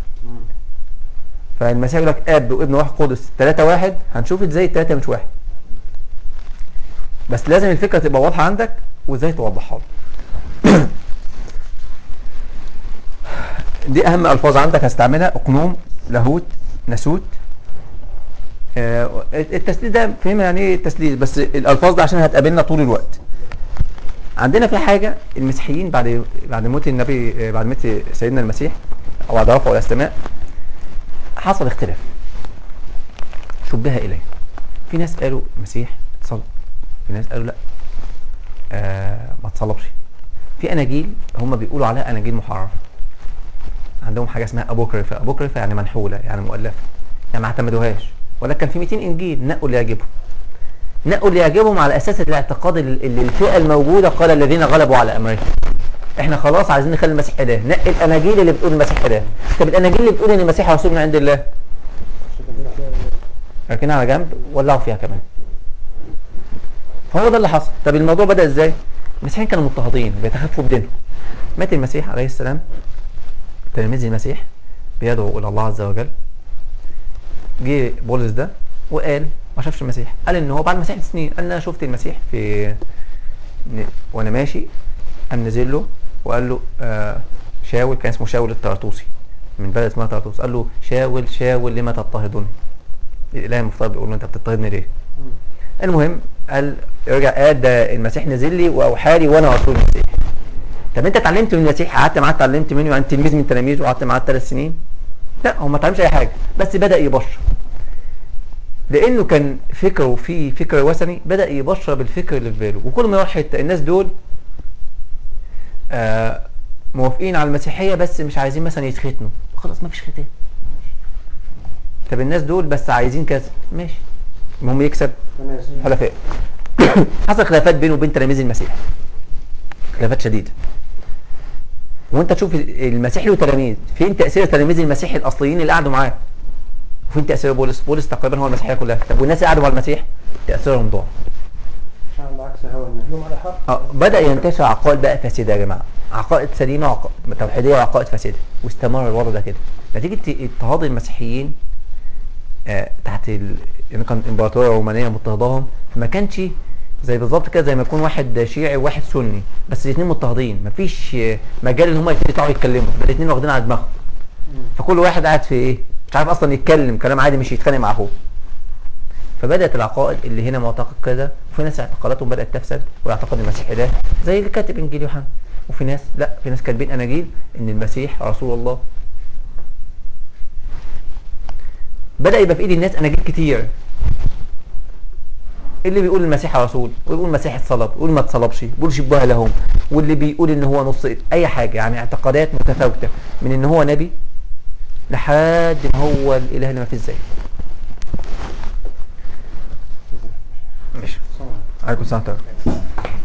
فالمسيح يقول لك اب وابن واحد قدس ثلاثة واحد هنشوف ازاي الثلاثة مش واحد بس لازم الفكرة تبقى واضحة عندك وازاي توضحها له. دي اهم الفاظ عندك هستعملها اقنوم لاهوت ناسوت آه، التسليل ده فهمنا يعني ايه التسليل بس الالفاظ دي عشان هتقابلنا طول الوقت عندنا في حاجه المسيحيين بعد بعد موت النبي آه، بعد موت سيدنا المسيح او بعد رفعه الى السماء حصل اختلاف شبه اليه في ناس قالوا المسيح اتصلب في ناس قالوا لا آه ما اتصلبش في اناجيل هم بيقولوا عليها اناجيل محرفه عندهم حاجه اسمها ابوكريفا ابوكريفا يعني منحوله يعني مؤلفه يعني ما اعتمدوهاش ولكن كان في 200 انجيل نقوا اللي يعجبهم نقوا اللي يعجبهم على اساس الاعتقاد اللي اللي الفئه الموجوده قال الذين غلبوا على امرهم احنا خلاص عايزين نخلي المسيح اله نقي الاناجيل اللي بتقول المسيح اله طب الاناجيل اللي بتقول ان المسيح رسول من عند الله اركنها على جنب ولعوا فيها كمان فهو ده اللي حصل طب الموضوع بدا ازاي المسيحيين كانوا مضطهدين بيتخفوا بدينهم مات المسيح عليه السلام تلميذ المسيح بيدعو الى الله عز وجل جه بولس ده وقال ما شافش المسيح قال ان هو بعد مسيح سنين قال انا شفت المسيح في ن- وانا ماشي قام نزل له وقال له آه شاول كان اسمه شاول الطرطوسي من بلد اسمها طرطوس قال له شاول شاول لما تضطهدني الاله المفترض بيقول له انت بتضطهدني ليه المهم قال رجع قال ده المسيح نزل لي واوحى لي وانا رسول المسيح طب انت اتعلمت من المسيح قعدت معاه اتعلمت منه يعني تلميذ من تلاميذه وقعدت معاه ثلاث سنين لا هو ما اتعلمش اي حاجه بس بدا يبشر لانه كان فكره فيه فكر وثني بدا يبشر بالفكر اللي في باله وكل ما يروح حته الناس دول آه موافقين على المسيحيه بس مش عايزين مثلا يتختنوا خلاص ما فيش ختان طب الناس دول بس عايزين كذا ماشي المهم يكسب تناسب حلفاء حصل خلافات بينه وبين تلاميذ المسيح خلافات شديده وانت تشوف المسيح له تلاميذ فين تاثير تلاميذ المسيح الاصليين اللي قعدوا معاه وفين تاثير بولس بولس تقريبا هو المسيحيه كلها طب والناس اللي قعدوا مع المسيح تاثيرهم ضاع عشان على عكس هوى الناس هم على حق اه بدا ينتشر عقائد بقى فاسده يا جماعه عقائد سليمه وعقائد توحيديه وعقائد فاسده واستمر الوضع ده كده نتيجه اضطهاد المسيحيين آه تحت ال... يعني كان الامبراطوريه الرومانيه مضطهداهم ما كانش زي بالظبط كده زي ما يكون واحد شيعي وواحد سني بس الاثنين مضطهدين مفيش آه، مجال ان هم الاثنين يطلعوا يتكلموا ده الاثنين واخدين على دماغهم فكل واحد قاعد في ايه مش عارف اصلا يتكلم كلام عادي مش يتخانق مع اخوه فبدات العقائد اللي هنا معتقد كذا وفي ناس اعتقاداتهم بدات تفسد ويعتقد المسيح ده زي اللي كاتب انجيل يوحنا وفي ناس لا في ناس كاتبين اناجيل ان المسيح رسول الله بدا يبقى في ايد الناس اناجيل كتير اللي بيقول المسيح رسول ويقول المسيح اتصلب ويقول ما اتصلبش بيقول شبه لهم واللي بيقول ان هو نص اي حاجه يعني اعتقادات متفاوته من ان هو نبي لحد ان هو الاله اللي ما فيش زيه ماشي عليكم السلام ورحمه الله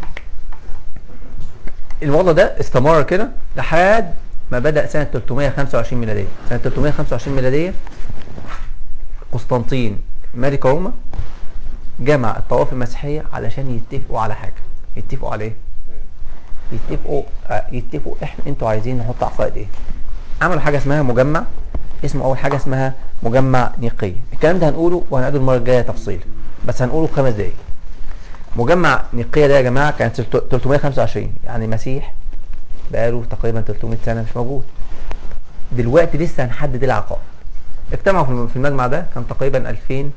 الوضع ده استمر كده لحد ما بدأ سنة 325 ميلادية سنة 325 ميلادية قسطنطين ملك روما جمع الطوائف المسيحية علشان يتفقوا على حاجة يتفقوا على ايه؟ يتفقوا آه، يتفقوا احنا انتوا عايزين نحط عقائد ايه؟ عملوا حاجة اسمها مجمع اسمه اول حاجة اسمها مجمع نيقية الكلام ده هنقوله وهنقعده المرة الجاية تفصيل بس هنقوله في خمس دقايق مجمع نقية ده يا جماعة كان 325 يعني مسيح بقاله تقريبا 300 سنة مش موجود دلوقتي لسه هنحدد العقائد اجتمعوا في الم- في المجمع ده كان تقريبا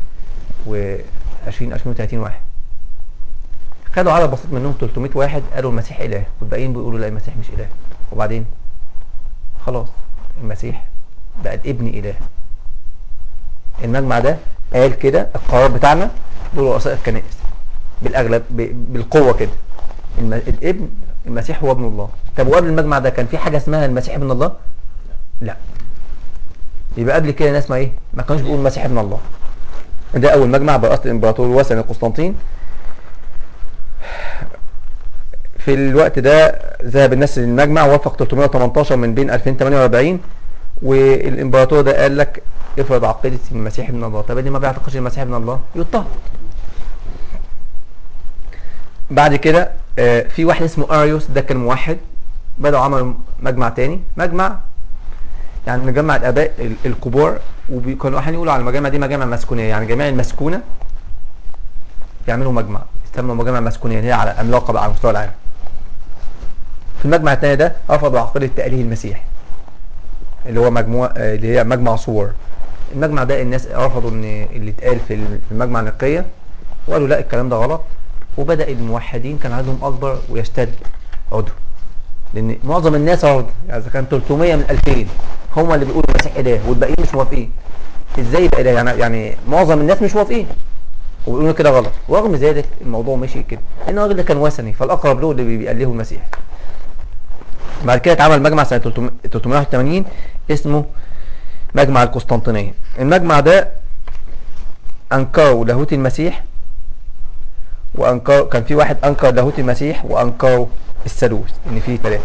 2020 2030 واحد خدوا عدد بسيط منهم 300 واحد قالوا المسيح اله والباقيين بيقولوا لا المسيح مش اله وبعدين خلاص المسيح بقى الابن اله المجمع ده قال كده القرار بتاعنا دول رؤساء الكنائس بالاغلب ب- بالقوه كده الم- الابن المسيح هو ابن الله طب وقبل المجمع ده كان في حاجه اسمها المسيح ابن الله لا يبقى قبل كده ناس ما ايه ما كانوش بيقولوا المسيح ابن الله ده اول مجمع برئاسه الامبراطور الوثني قسطنطين في الوقت ده ذهب الناس للمجمع وافق 318 من بين 2048 والامبراطور ده قال لك افرض عقيده المسيح ابن الله طب اللي ما بيعتقدش المسيح ابن الله يضطهد بعد كده آه، في واحد اسمه اريوس ده كان موحد بدأوا عملوا مجمع تاني مجمع يعني نجمع الاباء ال- الكبار وكانوا احيانا يقولوا على المجامع دي مجامع مسكونيه يعني جميع المسكونه يعملوا مجمع يسموا مجامع مسكونيه اللي هي على عملاقه بقى على مستوى العالم في المجمع الثاني ده رفضوا عقيده تأليه المسيح اللي هو مجموع آه، اللي هي مجمع صور المجمع ده الناس رفضوا ان اللي اتقال في ال- في المجمع النقيه وقالوا لا الكلام ده غلط وبدأ الموحدين كان عددهم اكبر ويشتد عضو لان معظم الناس رفض يعني اذا كان 300 من 2000 هم اللي بيقولوا المسيح اله والباقيين مش موافقين ازاي يبقى اله يعني يعني معظم الناس مش موافقين وبيقولوا كده غلط ورغم ذلك الموضوع مشي كده لان الراجل ده كان وثني فالاقرب له اللي بيألهه المسيح بعد كده اتعمل مجمع سنه 300 381 اسمه مجمع القسطنطينيه المجمع ده انكروا لاهوت المسيح وانكر كان في واحد انكر لاهوت المسيح وانكروا الثالوث ان في ثلاثه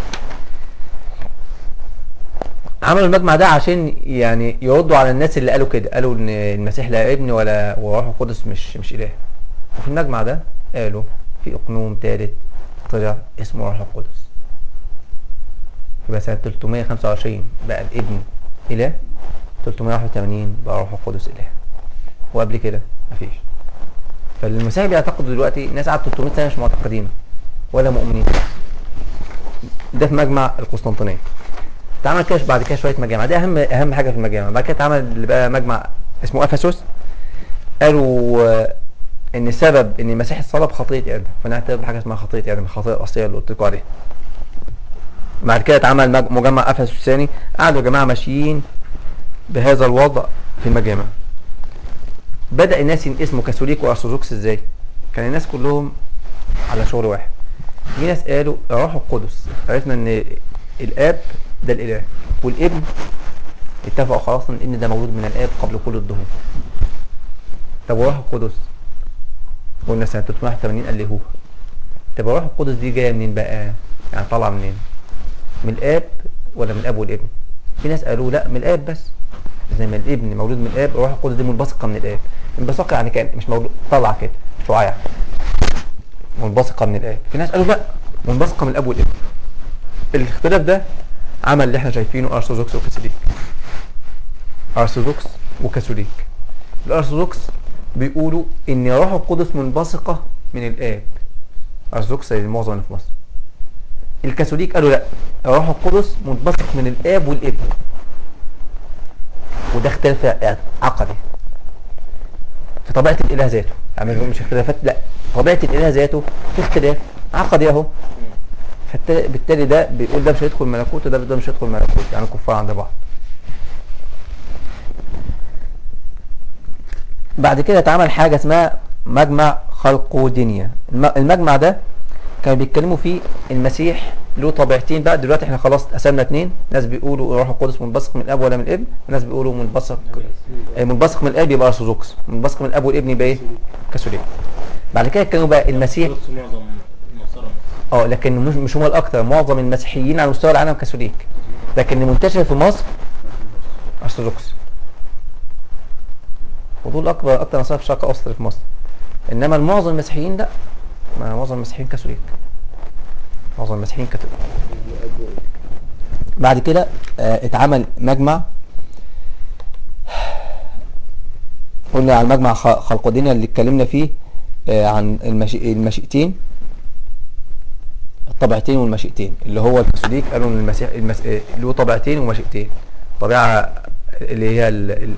عملوا المجمع ده عشان يعني يردوا على الناس اللي قالوا كده قالوا ان المسيح لا ابن ولا وروح القدس مش مش اله وفي المجمع ده قالوا في اقنوم ثالث طلع اسمه روح القدس يبقى سنة 325 بقى الابن اله 381 بقى روح القدس اله وقبل كده مفيش فالمسيح بيعتقدوا دلوقتي ناس قعدت 300 سنه مش معتقدين ولا مؤمنين ده في مجمع القسطنطينيه اتعمل كده بعد كده شويه مجامع ده اهم اهم حاجه في المجامع بعد كده اتعمل اللي بقى مجمع اسمه افسس قالوا آه، ان سبب ان المسيح اتصلب خطيه ادم فنعتبر بحاجه اسمها خطيه ادم الخطيه الاصليه اللي قلت لكم عليها بعد كده اتعمل مج- مجمع افسس الثاني قعدوا يا جماعه ماشيين بهذا الوضع في المجامع بدأ الناس ينقسموا كاثوليك وارثوذكس ازاي؟ كان الناس كلهم على شغل واحد. في ناس قالوا الروح القدس عرفنا ان الاب ده الاله والابن اتفقوا خلاص ان ده مولود من الاب قبل كل الظهور. طب والروح القدس قلنا سنة 381 ألهوها. طب الروح القدس دي جاية منين بقى؟ يعني طالعة منين؟ من الاب ولا من الاب والابن؟ في ناس قالوا لا من الاب بس زي ما الابن مولود من الاب الروح القدس دي منبثقه من الاب منبثقه يعني كان مش مولود طالعه كده شعاع منبثقه من الاب في ناس قالوا لا منبثقه من الاب والابن الاختلاف ده عمل اللي احنا شايفينه ارثوذكس وكاثوليك ارثوذكس وكاثوليك الارثوذكس بيقولوا ان روح القدس منبثقه من الاب ارثوذكس زي المعظم اللي في مصر الكاثوليك قالوا لا الروح القدس منبثق من الاب والابن وده اختلاف عقدي في طبيعة الإله ذاته يعني مش اختلافات لا طبيعة الإله ذاته في اختلاف عقدي أهو فالت- بالتالي ده بيقول ده مش هيدخل ملكوت وده ده مش هيدخل ملكوت يعني كفار عند بعض بعد كده اتعمل حاجة اسمها مجمع خلقودينيا الم- المجمع ده كانوا بيتكلموا فيه المسيح له طبيعتين بقى دلوقتي احنا خلاص قسمنا اتنين ناس بيقولوا الروح القدس منبثق من الاب ولا من الابن وناس بيقولوا منبثق آه، منبثق من الاب يبقى ارثوذكس منبثق من الاب والابن يبقى ايه كاثوليك بعد كده كانوا بقى المسيح بص معظم النصارى اه لكن مش مش هم الاكثر معظم المسيحيين على مستوى العالم كاثوليك لكن اللي منتشر في مصر ارثوذكس ودول اكبر اكتر نصارى في الشرق الاوسط في مصر انما معظم المسيحيين لا ما معظم المسيحيين كاثوليك معظم المسيحيين كاثوليك بعد كده آه، اتعمل مجمع قلنا على المجمع خ- خلقودينيا اللي اتكلمنا فيه آه، عن المشي... المشيئتين الطبيعتين والمشيئتين اللي هو الكاثوليك قالوا ان المسيح المس... آه، له طبيعتين ومشيئتين طبيعة اللي هي ال... ال...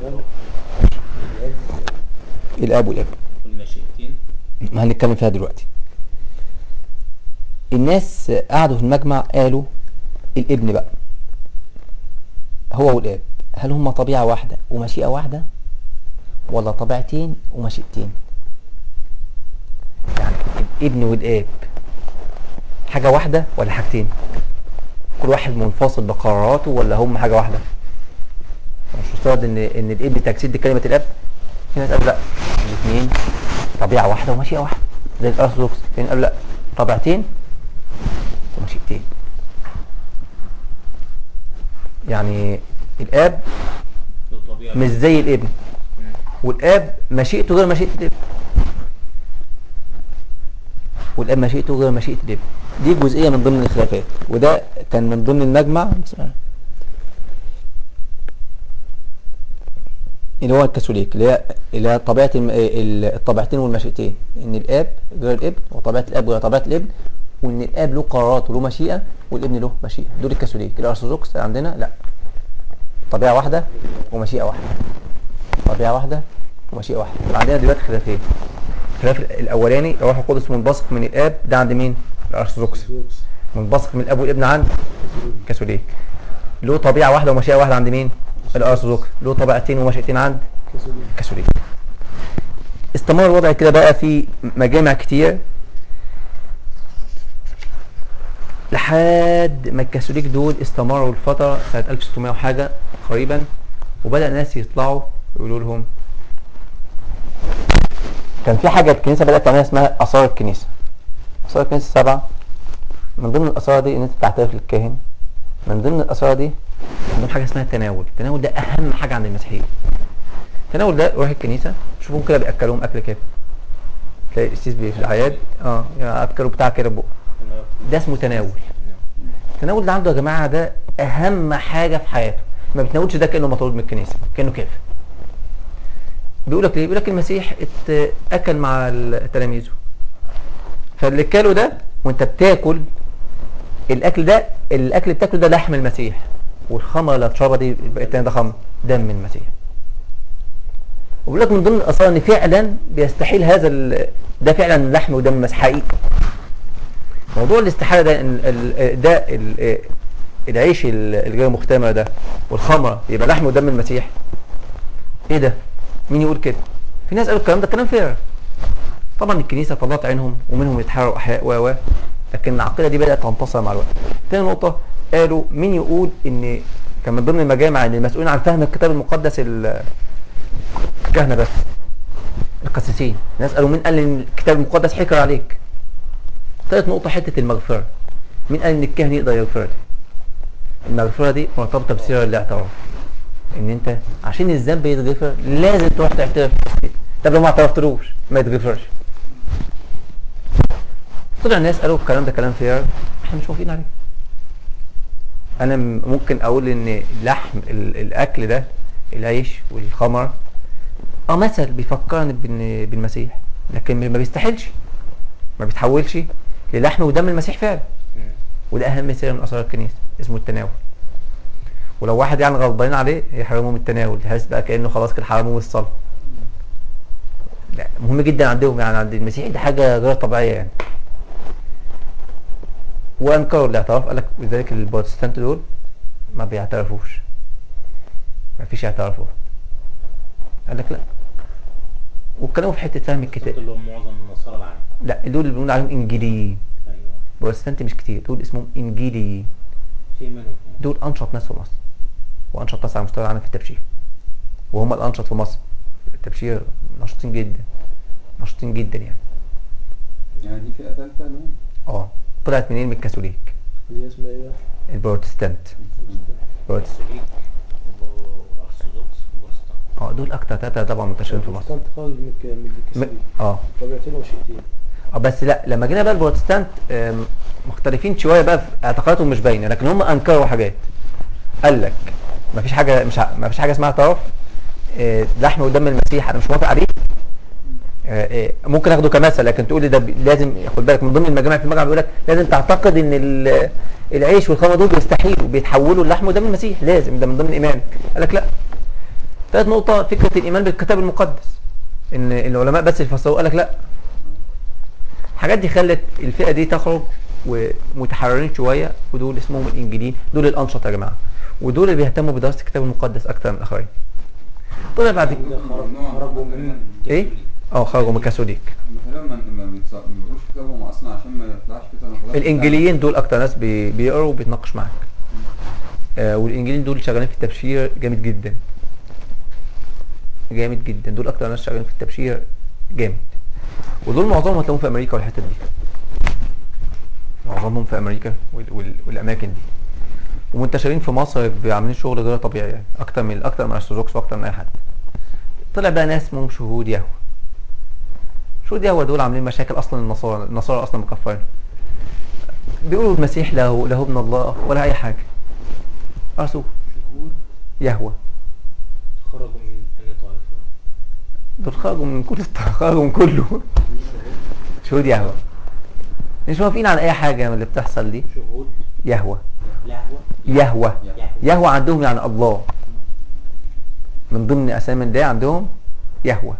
الاب والابن والمشيئتين ما هنتكلم فيها دلوقتي الناس قعدوا في المجمع قالوا الابن بقى هو والاب هل هما طبيعة واحدة ومشيئة واحدة ولا طبيعتين ومشيئتين يعني الابن والاب حاجة واحدة ولا حاجتين كل واحد منفصل بقراراته ولا هم حاجة واحدة مش مفترض ان ان الابن تجسيد كلمة الاب في ناس قالوا لا الاثنين طبيعة واحدة ومشيئة واحدة زي الارثوذكس في ناس قالوا لا طبيعتين ومشيئتين يعني الاب له طبيعة مش زي الابن مم. والاب مشيئته غير مشيئة الابن والاب مشيئته غير مشيئة الابن دي جزئية من ضمن الخلافات وده كان من ضمن المجمع اللي هو الكاثوليك اللي هي اللي هي طبيعة الم- ال- الطبيعتين والمشيئتين ان الاب غير الابن وطبيعة الاب غير طبيعة الابن وان الاب له قرارات وله مشيئة والابن له مشيئة دول الكاثوليك الارثوذكس عندنا لا طبيعة واحدة ومشيئة واحدة طبيعة واحدة ومشيئة واحدة يبقى عندنا دلوقتي خلافين الخلاف الأولاني الروح القدس منبثق من الآب ده عند مين؟ الأرثوذكس منبثق من الأب والابن عند الكاثوليك له طبيعة واحدة ومشيئة واحدة عند مين؟ الأرثوذكس له طبيعتين ومشيئتين عند الكاثوليك استمر الوضع كده بقى في مجامع كتير لحد ما الكاثوليك دول استمروا الفترة سنة 1600 وحاجة قريبا وبدأ ناس يطلعوا يقولوا لهم كان في حاجة الكنيسة بدأت تعملها اسمها أسرار الكنيسة أسرار الكنيسة سبعة من ضمن الأسرار دي إن أنت تعترف للكاهن من ضمن الأسرار دي عندهم حاجة اسمها التناول التناول ده أهم حاجة عند المسيحيين التناول ده روح الكنيسة شوفهم كده بيأكلوهم أكل كده تلاقي القسيس بي- في الأعياد اه يعني أكلوا بتاع كده بقه ده اسمه تناول التناول ده عنده يا جماعة ده أهم حاجة في حياته ما بيتناولش ده كأنه مطرود من الكنيسة كأنه كافر بيقول لك ليه؟ بيقول لك المسيح ات- أكل مع ال- تلاميذه فاللي كاله ده وانت بتاكل الأكل ده الأكل اللي بتاكله ده لحم المسيح والخمر اللي هتشربها دي يبقى التاني ده خمر دم المسيح وبيقول لك من ضمن الآثار إن فعلا بيستحيل هذا ال- ده فعلا لحم ودم المسيح حقيقي موضوع الاستحالة ده ال- ال- ده ال- العيش ال- الغير مختمر ده والخمرة يبقى لحم ودم المسيح ايه ده مين يقول كده في ناس قالوا الكلام ده كلام فارغ طبعا الكنيسة طلعت عينهم ومنهم يتحرروا احياء و و لكن العقيدة دي بدأت تنتصر مع الوقت تاني نقطة قالوا مين يقول ان كان من ضمن المجامع اللي المسؤولين عن فهم الكتاب المقدس ال- الكهنة بس القسيسين ناس قالوا مين قال ان الكتاب المقدس حكر عليك ثالث نقطة حتة المغفرة مين قال ان الكاهن يقدر يغفر لي المغفرة دي مرتبطة بسيرة الاعتراف ان انت عشان الذنب يتغفر لازم تروح تعترف طب لو ما اعترفتلوش ما يتغفرش طلع الناس قالوا الكلام ده كلام فارغ احنا مش موافقين عليه انا م- ممكن اقول ان لحم ال- الاكل ده العيش والخمر اه مثل بيفكرني بال- بالمسيح لكن ما بيستحيلش ما بيتحولش للحم ودم المسيح فعلا مم. وده اهم سر من اسرار الكنيسه اسمه التناول ولو واحد يعني غضبان عليه يحرموه من التناول يحس بقى كانه خلاص كده حرموه من الصلاه لا مهم جدا عندهم يعني عند المسيحي دي حاجه غير طبيعيه يعني وانكروا الاعتراف قال لك لذلك البروتستانت دول ما بيعترفوش ما فيش اعتراف قال لك لا واتكلموا في حته فهم الكتاب اللي هم معظم النصارى العالم لا دول اللي بنقول عليهم انجيليين ايوه بروتستانت مش كتير دول اسمهم انجيليين في منهم في مصر. دول انشط ناس في مصر وانشط ناس على مستوى العالم في التبشير وهم الانشط في مصر التبشير نشيطين جدا نشيطين جدا يعني يعني دي فئة ثالثة لهم اه طلعت منين من الكاثوليك اللي هي اسمها ايه بقى؟ البروتستانت بروتستانت كاثوليك وارثوذكس وبروتستانت اه دول اكتر ثلاثه طبعا منتشرين في مصر بروتستانت خالص من الك- من م- الكاثوليك اه طبيعتين وشيئتين اه بس لا لما جينا بقى البروتستانت آم، مختلفين شويه بقى في اعتقاداتهم مش باينه لكن هم انكروا حاجات قال لك مفيش حاجه مش ع- مفيش حاجه اسمها اعتراف آه، لحم ودم المسيح انا مش موافق عليه آه، آه، ممكن اخده كمثل لكن تقول لي ده بي- لازم خد بالك من ضمن المجامع في المجمع بيقول لك لازم تعتقد ان ال- العيش والخمر دول بيستحيلوا بيتحولوا اللحم ده من المسيح لازم ده من ضمن ايمانك قال لك لا ثالث نقطه فكره الايمان بالكتاب المقدس ان العلماء بس يفسروه قال لك لا الحاجات دي خلت الفئه دي تخرج ومتحررين شويه ودول اسمهم الانجيليين دول الانشط يا جماعه ودول اللي بيهتموا بدراسه الكتاب المقدس اكتر من الاخرين طلع بعد كده ده خرج- خرجوا من ايه اه خرجوا من الكاثوليك مثلا ما ما بيتص- ما بيقروش كتابهم اصلا عشان ما يطلعش في تناقضات الانجيليين دول اكتر ناس بي- بيقروا وبيتناقش معاك آه والانجيليين دول شغالين في التبشير جامد جدا جامد جدا دول اكتر ناس شغالين في التبشير جامد ودول معظمهم هتلاقوهم في امريكا والحتت دي معظمهم في امريكا وال وال والاماكن دي ومنتشرين في مصر عاملين شغل غير طبيعي يعني اكتر من اكتر من ارثوذكس واكتر من اي حد طلع بقى ناس اسمهم شهود يهوه شهود يهوه دول عاملين مشاكل اصلا النصارى النصارى اصلا مكفرين بيقولوا المسيح له له ابن الله ولا اي حاجه رسول شهود يهوه خرجوا من أنهي طائفة؟ دول خرجوا من كل خرجوا من كله شهود يهوه مش موافقين على اي حاجه من اللي بتحصل دي شهود يهوه لهوة يهوه يهوه يهوه عندهم يعني الله من ضمن اسامي ده عندهم يهوه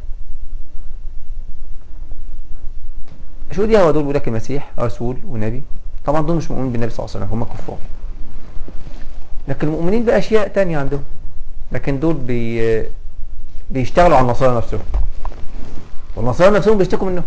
شهود يهوه دول بيقول لك المسيح رسول ونبي طبعا دول مش مؤمنين بالنبي صلى الله عليه وسلم هم كفار لكن المؤمنين باشياء تانية عندهم لكن دول بي بيشتغلوا على النصارى نفسهم والنصارى نفسهم بيشتكوا منهم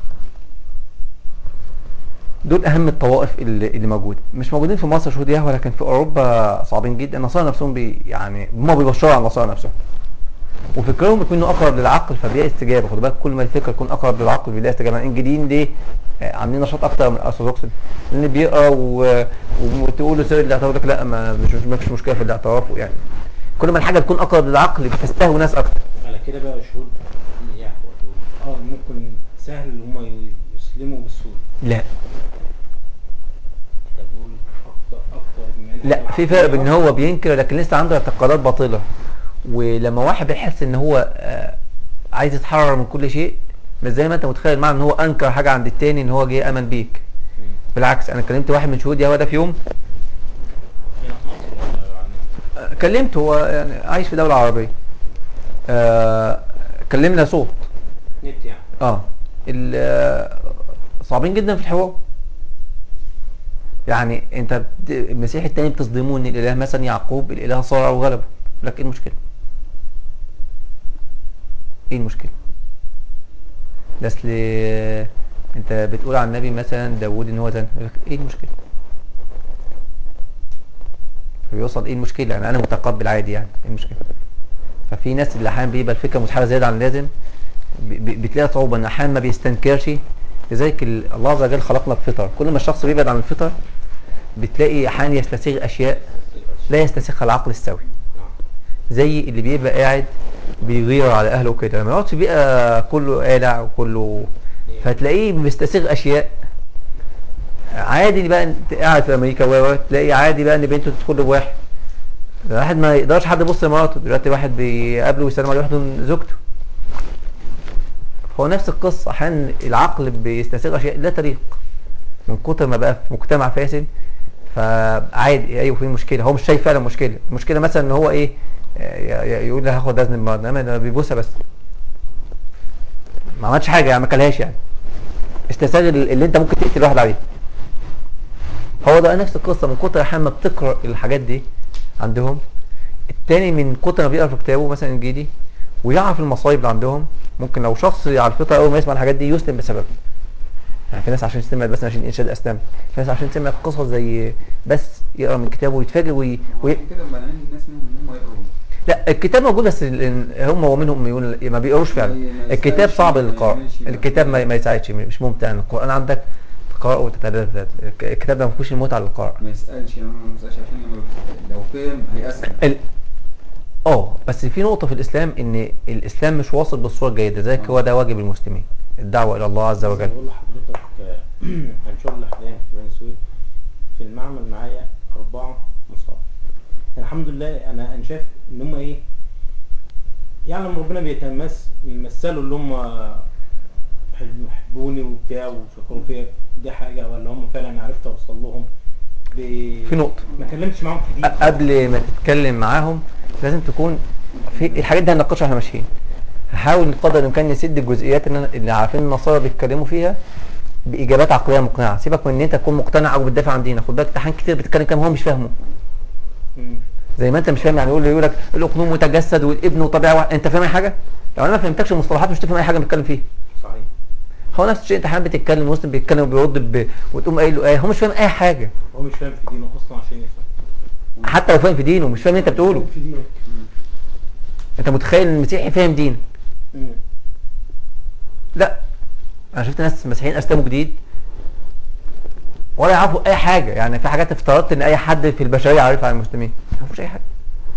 دول اهم الطوائف اللي, اللي موجوده مش موجودين في مصر شهود يهوه لكن في اوروبا صعبين جدا النصارى نفسهم بي يعني هم بيبشروا على النصارى نفسهم وفكرهم بيكونوا اقرب للعقل فبيلاقي استجابه خد بالك كل ما الفكره يكون اقرب للعقل بيلاقي استجابه الانجيليين ليه آه، عاملين نشاط اكتر من الارثوذكس لان بيقرا و... وتقول له سر الاعتراف يقول لك لا ما مش مش مفيش مشكله في الاعتراف يعني كل ما الحاجه تكون اقرب للعقل بتستهوي ناس اكتر على كده بقى شهود يهوه دول اه ممكن سهل ان هم يسلموا بسهولة لا طب دول أكتر أكتر من لا في فرق بين ان هو بينكر لكن لسه عنده اعتقادات باطله ولما واحد بيحس ان هو آه، عايز يتحرر من كل شيء مش زي ما انت متخيل معنى ان هو انكر حاجه عند التاني ان هو جه امن بيك مم. بالعكس انا كلمت واحد من شهود يهوه ده في يوم هنا في مصر ولا على النت؟ آه، كلمته هو يعني عايش في دوله عربيه آه كلمنا صوت نت يعني اه ال- آه، صعبين جدا في الحوار يعني انت بت- المسيح التاني بتصدموه ان الاله مثلا يعقوب الاله صارع وغلبه لك ايه المشكله ايه المشكله ده اصل انت بتقول عن النبي مثلا داوود ان هو زن يقول لك ايه المشكله بيوصل ايه المشكله يعني انا متقبل عادي يعني ايه المشكله ففي ناس اللي احيانا بيبقى الفكره متحرره زياده عن اللازم ب- ب- بتلاقي صعوبه ان احيانا ما بيستنكرش لذلك ال- الله عز وجل خلقنا بفطر كل ما الشخص بيبعد عن الفطر بتلاقي احيانا يستسيغ اشياء لا يستسيغها العقل السوي نعم زي اللي بيبقى قاعد بيغير على اهله وكده لما يقعد في بيئه كله قالع وكله فتلاقيه بيستسيغ اشياء عادي بقى انت قاعد في امريكا و و- تلاقي عادي بقى ان بنته تدخل له بواحد واحد ما يقدرش حد يبص لمراته دلوقتي واحد بيقابله ويسلم عليه واحد من زوجته هو نفس القصه احيانا العقل بيستسيغ اشياء لا تليق من كتر ما بقى في مجتمع فاسد فعادي ايوه في مشكله هو مش شايف فعلا مشكله المشكله مثلا ان هو ايه ي- ي- يقول لي هاخد اذن النهارده انما ده بيبوسها بس ما عملش حاجه يعني ما كلهاش يعني استساغ ال- اللي انت ممكن تقتل واحد عليه هو ده نفس القصه من كتر احيانا ما بتقرا الحاجات دي عندهم التاني من كتر ما بيقرا في كتابه مثلا انجيلي ويعرف المصايب اللي عندهم ممكن لو شخص على الفطره اول ما يسمع الحاجات دي يسلم بسببها يعني في ناس عشان سمعت بس عشان انشاد اسلام في ناس عشان سمعت قصص زي بس يقرا من كتابه ويتفاجئ وي... وي... عشان كده مانعين الناس منهم ان هم يقروا لا الكتاب موجود بس ال- هم ومنهم يقول ما بيقروش فعلا ما- ما الكتاب يساعدش، صعب ما للقراء يعملش ده. الكتاب ما, ما يساعدش مش ممتع القران عندك تقراه وتتلذذ الكتاب ده ما فيهوش المتعه للقراء ما يسالش يعني ما يسالش عشان لما لو فهم هيأسلم ال... اه بس في نقطه في الاسلام ان الاسلام مش واصل بالصوره الجيده ذلك هو ده واجب المسلمين الدعوه الى الله عز وجل بقول لحضرتك آه، هنشر لي حاليا في بني سويف في المعمل معايا أربعة مصاب الحمد لله أنا أنا شايف إن هم إيه يعلم ربنا بيتمس بيمثلوا اللي هم حب- حبوني وبتاع وشكروا فيا دي حاجه ولا هم فعلا عرفت اوصل لهم ب... في نقطة. ما كلمتش معاهم كتير قبل ما تتكلم معاهم لازم تكون في الحاجات دي هنناقشها واحنا ماشيين هحاول بقدر الامكان نسد الجزئيات اللي, أنا- اللي عارفين النصارى بيتكلموا فيها باجابات عقليه مقنعه سيبك من ان انت تكون مقتنع او بتدافع عن دينك خد بالك احيان كتير بتتكلم كلام هو مش فاهمه مم. زي ما انت مش فاهم يعني يقول يقول لك الاقنوم متجسد والابن وطبيعه واحد انت فاهم اي حاجه لو انا ما فهمتكش المصطلحات مش تفهم اي حاجه بنتكلم فيها صحيح هو نفس الشيء انت احيانا بتتكلم مسلم بيتكلم وبيرد ب... وتقوم قايل له ايه هو مش فاهم اي حاجه هو مش فاهم في دينه اصلا عشان يفهم حتى لو فاهم في دينه مش فاهم اللي انت بتقوله في دينك انت متخيل ان المسيحي فاهم دين مم. لا انا شفت ناس مسيحيين اسلموا جديد ولا يعرفوا اي حاجه يعني في حاجات افترضت ان اي حد في البشريه عارفها عن المسلمين ما يعرفوش اي حاجه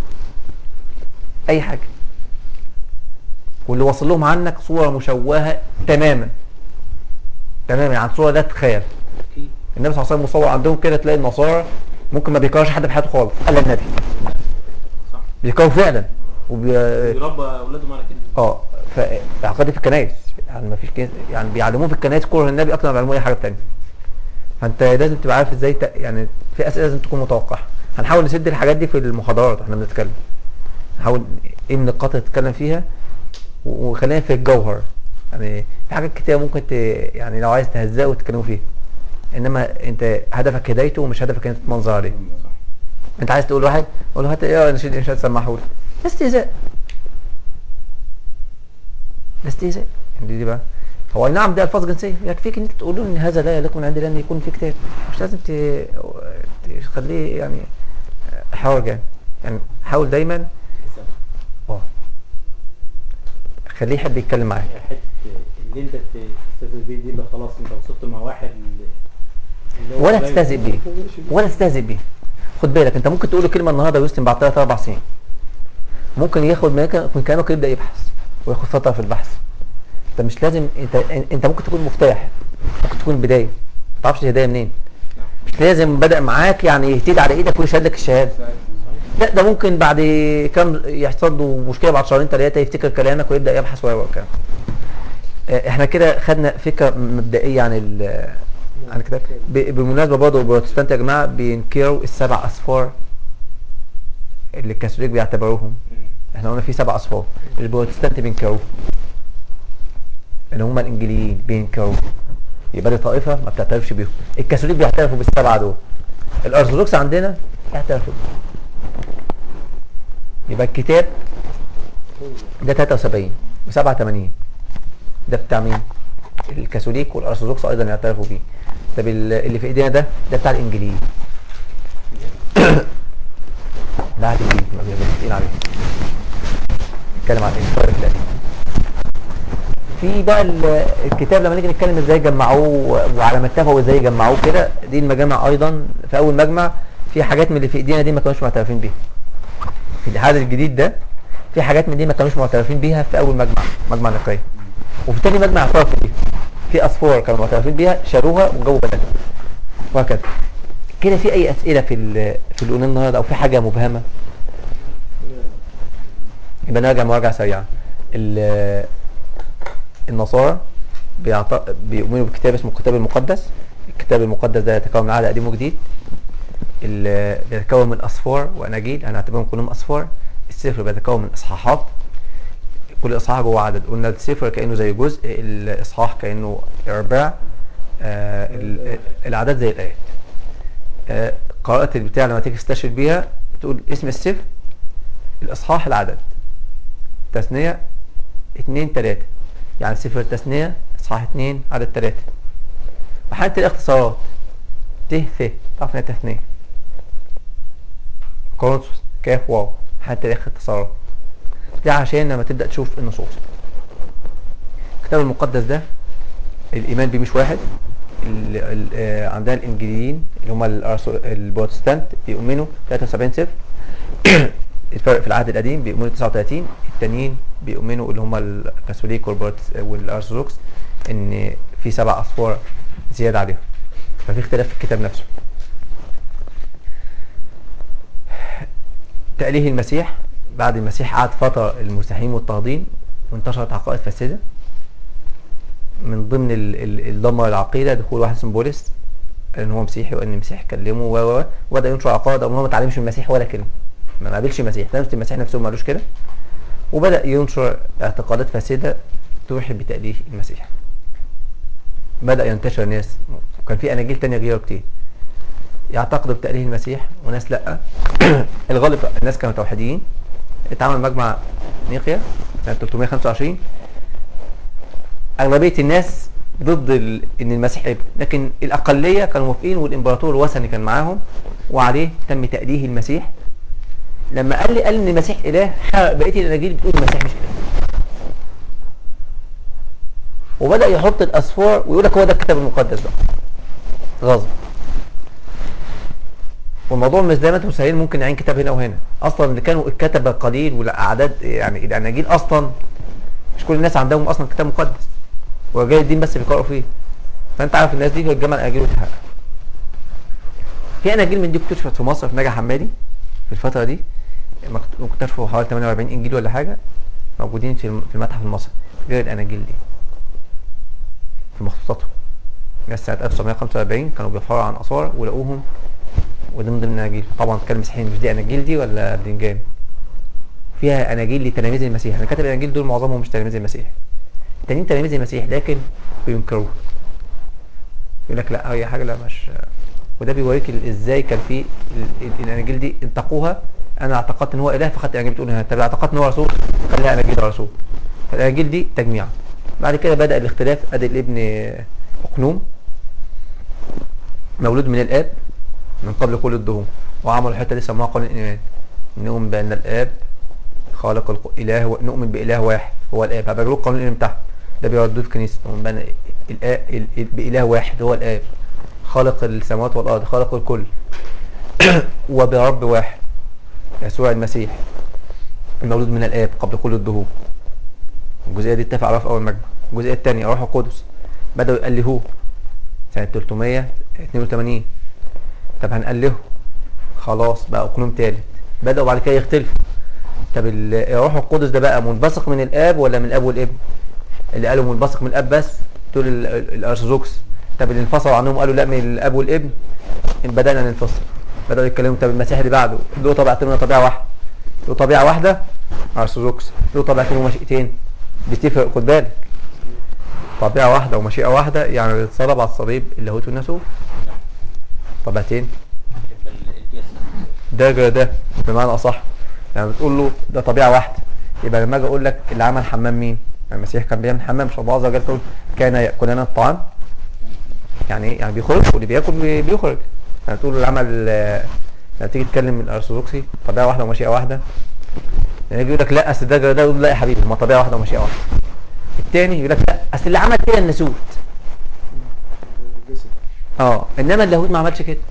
اي حاجه واللي وصل لهم عنك صوره مشوهه تماما تماما يعني صوره لا تتخيل اكيد النبي صلى الله عليه وسلم مصور عندهم كده تلاقي النصارى ممكن ما بيكرهش حد في حياته خالص الا النبي صح بيكرهوا فعلا وبي... بيربى اولادهم على كده اه فاعتقد في الكنائس يعني ما فيش كنيس يعني بيعلموه في الكنائس كره النبي اكتر ما بيعلموه اي حاجه تانية فانت لازم تبقى عارف ازاي ت... يعني في اسئله لازم تكون متوقعه هنحاول نسد الحاجات دي في المحاضرات واحنا بنتكلم نحاول ايه من النقاط اللي تتكلم فيها و- وخلينا في الجوهر يعني في حاجات كتير ممكن ت... يعني لو عايز تهزقه وتتكلموا فيها انما انت هدفك هدايته ومش هدفك انت تتمنظر عليه صح انت عايز تقول واحد قول له هات ايه نشيد انشاد سمعه لي ده استهزاء ده استهزاء دي, دي بقى هو أي نعم دي الفاظ جنسيه يكفيك ان انت تقول له ان هذا لا يليق من عند الله ان يكون في كتاب مش لازم ت... تخليه يعني حرج يعني يعني حاول دايما اه خليه يحب يتكلم معاك حته اللي انت تستفز بيه دي اللي خلاص انت وصلت مع واحد اللي هو ولا قريب. تستهزئ بيه ولا تستهزئ بيه خد بالك انت ممكن تقول له كلمه النهارده ويسلم بعد ثلاث اربع سنين ممكن ياخد مكان- مكانك يبدا يبحث وياخد فتره في البحث انت مش لازم انت انت ممكن تكون مفتاح ممكن تكون بدايه ما تعرفش الهدايه منين مش لازم بدا معاك يعني يهتدي على ايدك ويشهد لك الشهاده لا ده ممكن بعد كام يحصل له مشكله بعد شهرين ثلاثه يفتكر كلامك ويبدا يبحث ويروح كلام اه، احنا كده خدنا فكره مبدئيه عن ال عن الكتاب ب- بالمناسبه برضه البروتستانت يا جماعه بينكروا السبع اصفار اللي الكاثوليك بيعتبروهم مم. احنا قلنا في سبع اصفار البروتستانت بينكروه اللي هم الانجليين بينكروه يبقى دي طائفه ما بتعترفش بيهم الكاثوليك بيعترفوا بالسبعه دول الارثوذكس عندنا يعترفوا يبقى الكتاب ده 73 و 87 ده بتاع مين؟ الكاثوليك والارثوذكس ايضا يعترفوا بيه طب ال- اللي في ايدينا ده ده بتاع الانجليين ده عهد جديد ما بيبقى عليه نتكلم عن الانشاء الالهي في بقى ال- الكتاب لما نيجي نتكلم ازاي جمعوه وعلى ما اتفقوا ازاي جمعوه كده دي المجامع ايضا في اول مجمع في حاجات من اللي في ايدينا دي ما كانوش معترفين بيها في العهد الجديد ده في حاجات من دي ما كانوش معترفين بيها في اول مجمع مجمع نقيه وفي تاني مجمع اعترفوا بيها في اصفار كانوا معترفين بيها شالوها وجابوا بدلها وهكذا كده في اي اسئله في ال- في اللي قلناه النهارده او في حاجه مبهمه يبقى نرجع مراجعه سريعه ال- النصارى بيعط... بيؤمنوا بكتاب اسمه الكتاب المقدس الكتاب المقدس ده يتكون من عهد قديم وجديد ال- بيتكون من اصفار واناجيل هنعتبرهم كلهم اصفار السفر بيتكون من اصحاحات كل اصحاح جوه عدد قلنا السفر كانه زي جزء الاصحاح كانه ارباع آه ال- الاعداد زي الايات آه قراءة البتاع لما تيجي تستشهد بيها تقول اسم السفر الاصحاح العدد تثنية اتنين تلاتة يعني سفر التثنية اصحاح اتنين عدد تلاتة وحالة الاختصارات ت ث تعرف ان هي تثنية كورنثوس كاف واو حالة الاختصارات دي عشان لما تبدأ تشوف النصوص الكتاب المقدس ده الإيمان بيه مش واحد ال- ال- آه، عندنا الإنجيليين اللي هم الأرثو- البروتستانت بيؤمنوا 73 صفر الفرق في العهد القديم بيؤمنوا 39 التانيين بيؤمنوا اللي هم الكاثوليك والبروتس- والأرثوذكس إن في سبع أصفار زيادة عليهم ففي اختلاف في الكتاب نفسه تأليه المسيح بعد المسيح قعد فترة المسيحيين مضطهدين وانتشرت عقائد فاسدة من ضمن ال- ال- الدمر العقيده دخول واحد اسمه بولس ان هو مسيحي وان المسيح كلمه و و و وبدا ينشر عقائد ان هو ما اتعلمش من المسيح ولا كلمه ما قابلش المسيح نفس المسيح نفسه ما قالوش كده وبدا ينشر اعتقادات فاسده توحي بتأليه المسيح بدا ينتشر ناس وكان في اناجيل تانية غيره كتير يعتقدوا بتأليه المسيح وناس لا الغالب الناس كانوا توحيديين اتعمل مجمع نيقيا سنة 325 أغلبية الناس ضد ال... إن المسيح ابن لكن الأقلية كانوا موافقين والإمبراطور الوثني كان معاهم وعليه تم تأليه المسيح لما قال لي قال إن المسيح إله حرق بقية الأناجيل بتقول المسيح مش إله وبدأ يحط الأسفار ويقول لك هو ده الكتاب المقدس بقى غصب والموضوع مش زي ما انتم متخيلين ممكن نعين كتاب هنا وهنا اصلا اللي كانوا الكتبه قليل والاعداد يعني الاناجيل اصلا مش كل الناس عندهم اصلا كتاب مقدس ورجال الدين بس بيقرأوا فيه فانت عارف الناس دي بتجمع الاناجيل وتحقق في اناجيل من دي اكتشفت في مصر في نجا حمادي في الفتره دي مكت- اكتشفوا حوالي 48 انجيل ولا حاجه موجودين في الم- في المتحف المصري غير الاناجيل دي في مخطوطاتهم ناس سنه 1945 كانوا بيفرعوا عن اثار ولقوهم وده من ضمن الاناجيل طبعا كان المسيحيين مش دي اناجيل دي ولا بلنجان فيها اناجيل لتلاميذ المسيح اللي كتب الاناجيل دول معظمهم مش تلاميذ المسيح التانيين تلاميذ المسيح لكن بينكروه يقول لك لا هي حاجه لا مش وده بيوريك ال- ازاي كان في ال- ال- الاناجيل دي انتقوها انا اعتقدت ان هو اله فخدت الاناجيل بتقول طب اعتقدت ان هو رسول خليها اناجيل رسول فالاناجيل دي تجميع بعد كده بدا الاختلاف ادي الابن اقنوم مولود من الاب من قبل كل الدهور وعملوا الحته اللي سموها قانون الايمان نؤمن بان الاب خالق الق- اله و- نؤمن باله واحد هو الاب هبقى لكم قانون الايمان بتاعهم ده بيردوه في الكنيسه نؤمن بان الآ- ال- ال- باله واحد هو الاب خالق السماوات والارض خالق الكل وبرب واحد يسوع المسيح المولود من الاب قبل كل الدهور الجزئيه دي اتفق عليها في اول مجمع الجزئيه الثانيه روح القدس بداوا يألهوه سنه 382 طب هنألهه خلاص بقى اقنوم تالت بدأوا بعد كده يختلفوا طب ال- الروح القدس ده بقى منبثق من الاب ولا من الاب والابن اللي قالوا منبثق من الاب بس دول ال- ال- الارثوذكس طب اللي انفصلوا عنهم قالوا لا من الاب والابن بدأنا ننفصل بدأوا يتكلموا طب المسيح اللي بعده له طبيعتين ولا طبيعة واحدة له طبيعة واحدة ارثوذكس له طبيعتين ومشيئتين بتفرق خد بالك طبيعة واحدة ومشيئة واحدة يعني اللي اتصلب على الصليب اللاهوت والناسوت طبيعتين يبقى ال- الجسد ده غير ده بمعنى اصح يعني بتقول له ده طبيعه واحده يبقى لما اجي اقول لك اللي عمل حمام مين؟ يعني المسيح كان بيعمل حمام مش الله عز وجل تقول كان ياكلنا الطعام يعني ايه؟ يعني بيخرج واللي بياكل بي- بيخرج يعني تقول له اللي عمل آه، لما تيجي تتكلم الارثوذكسي طبيعه واحده ومشيئه واحده يعني يجي يقول لك لا اصل ده غير ده يقول لا يا حبيبي هما طبيعه واحده ومشيئه واحده التاني يقول لك لا اصل اللي عمل كده الناسوت الجسد اه انما اللاهوت ما عملش كده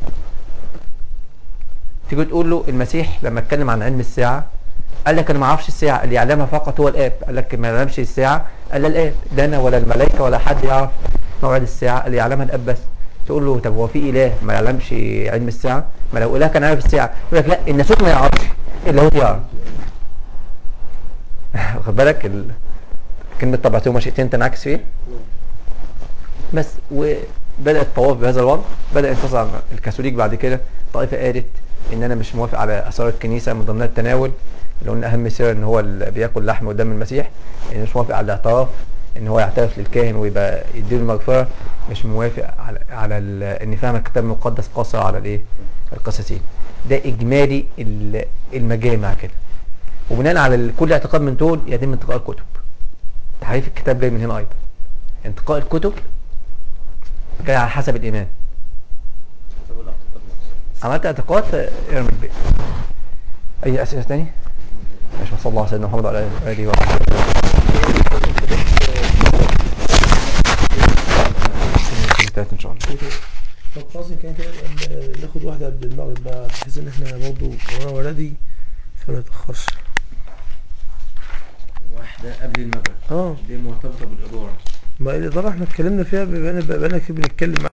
تيجي تقول له المسيح لما اتكلم عن علم الساعه قال لك انا ما اعرفش الساعه اللي يعلمها فقط هو الاب قال لك ما يعلمش الساعه الا الاب لا انا ولا الملائكه ولا حد يعرف موعد الساعه اللي يعلمها الاب بس تقول له طب هو في اله ما يعلمش علم الساعه ما لو اله كان عارف الساعه يقول لك لا الناسوت ما يعرفش اللاهوت يعرف واخد بالك ال... كلمه طبيعتين ومشيئتين تنعكس فيه بس وبدأ الطواف بهذا الوضع بدأ ينفصل عن الكاثوليك بعد كده طائفة قالت ان انا مش موافق على اسرار الكنيسة من ضمنها التناول اللي قلنا اهم سر ان هو اللي بياكل لحم ودم المسيح ان مش موافق على الاعتراف ان هو يعترف للكاهن ويبقى يديله المغفرة مش موافق على على ال- ان فهم الكتاب المقدس قاصر على الايه القساسين ده اجمالي ال- المجامع كده وبناء على ال- كل اعتقاد من دول يتم انتقاء الكتب تحريف الكتاب جاي من هنا ايضا انتقاء الكتب جاي على حسب الايمان حسب الاعتقاد نفسه عملت اعتقاد ارمي البيت اي اسئله تاني ماشي صلى الله على سيدنا محمد وعلى اله وصحبه وسلم ان شاء الله طب خلاص إن كان كده يبقى ناخد واحدة قبل المغرب بقى بحيث ان احنا برضه ورانا ولدي فما يتأخرش واحدة قبل المغرب اه دي مرتبطة بالإدارة ما الإدارة احنا اتكلمنا فيها بقينا بقينا كده بنتكلم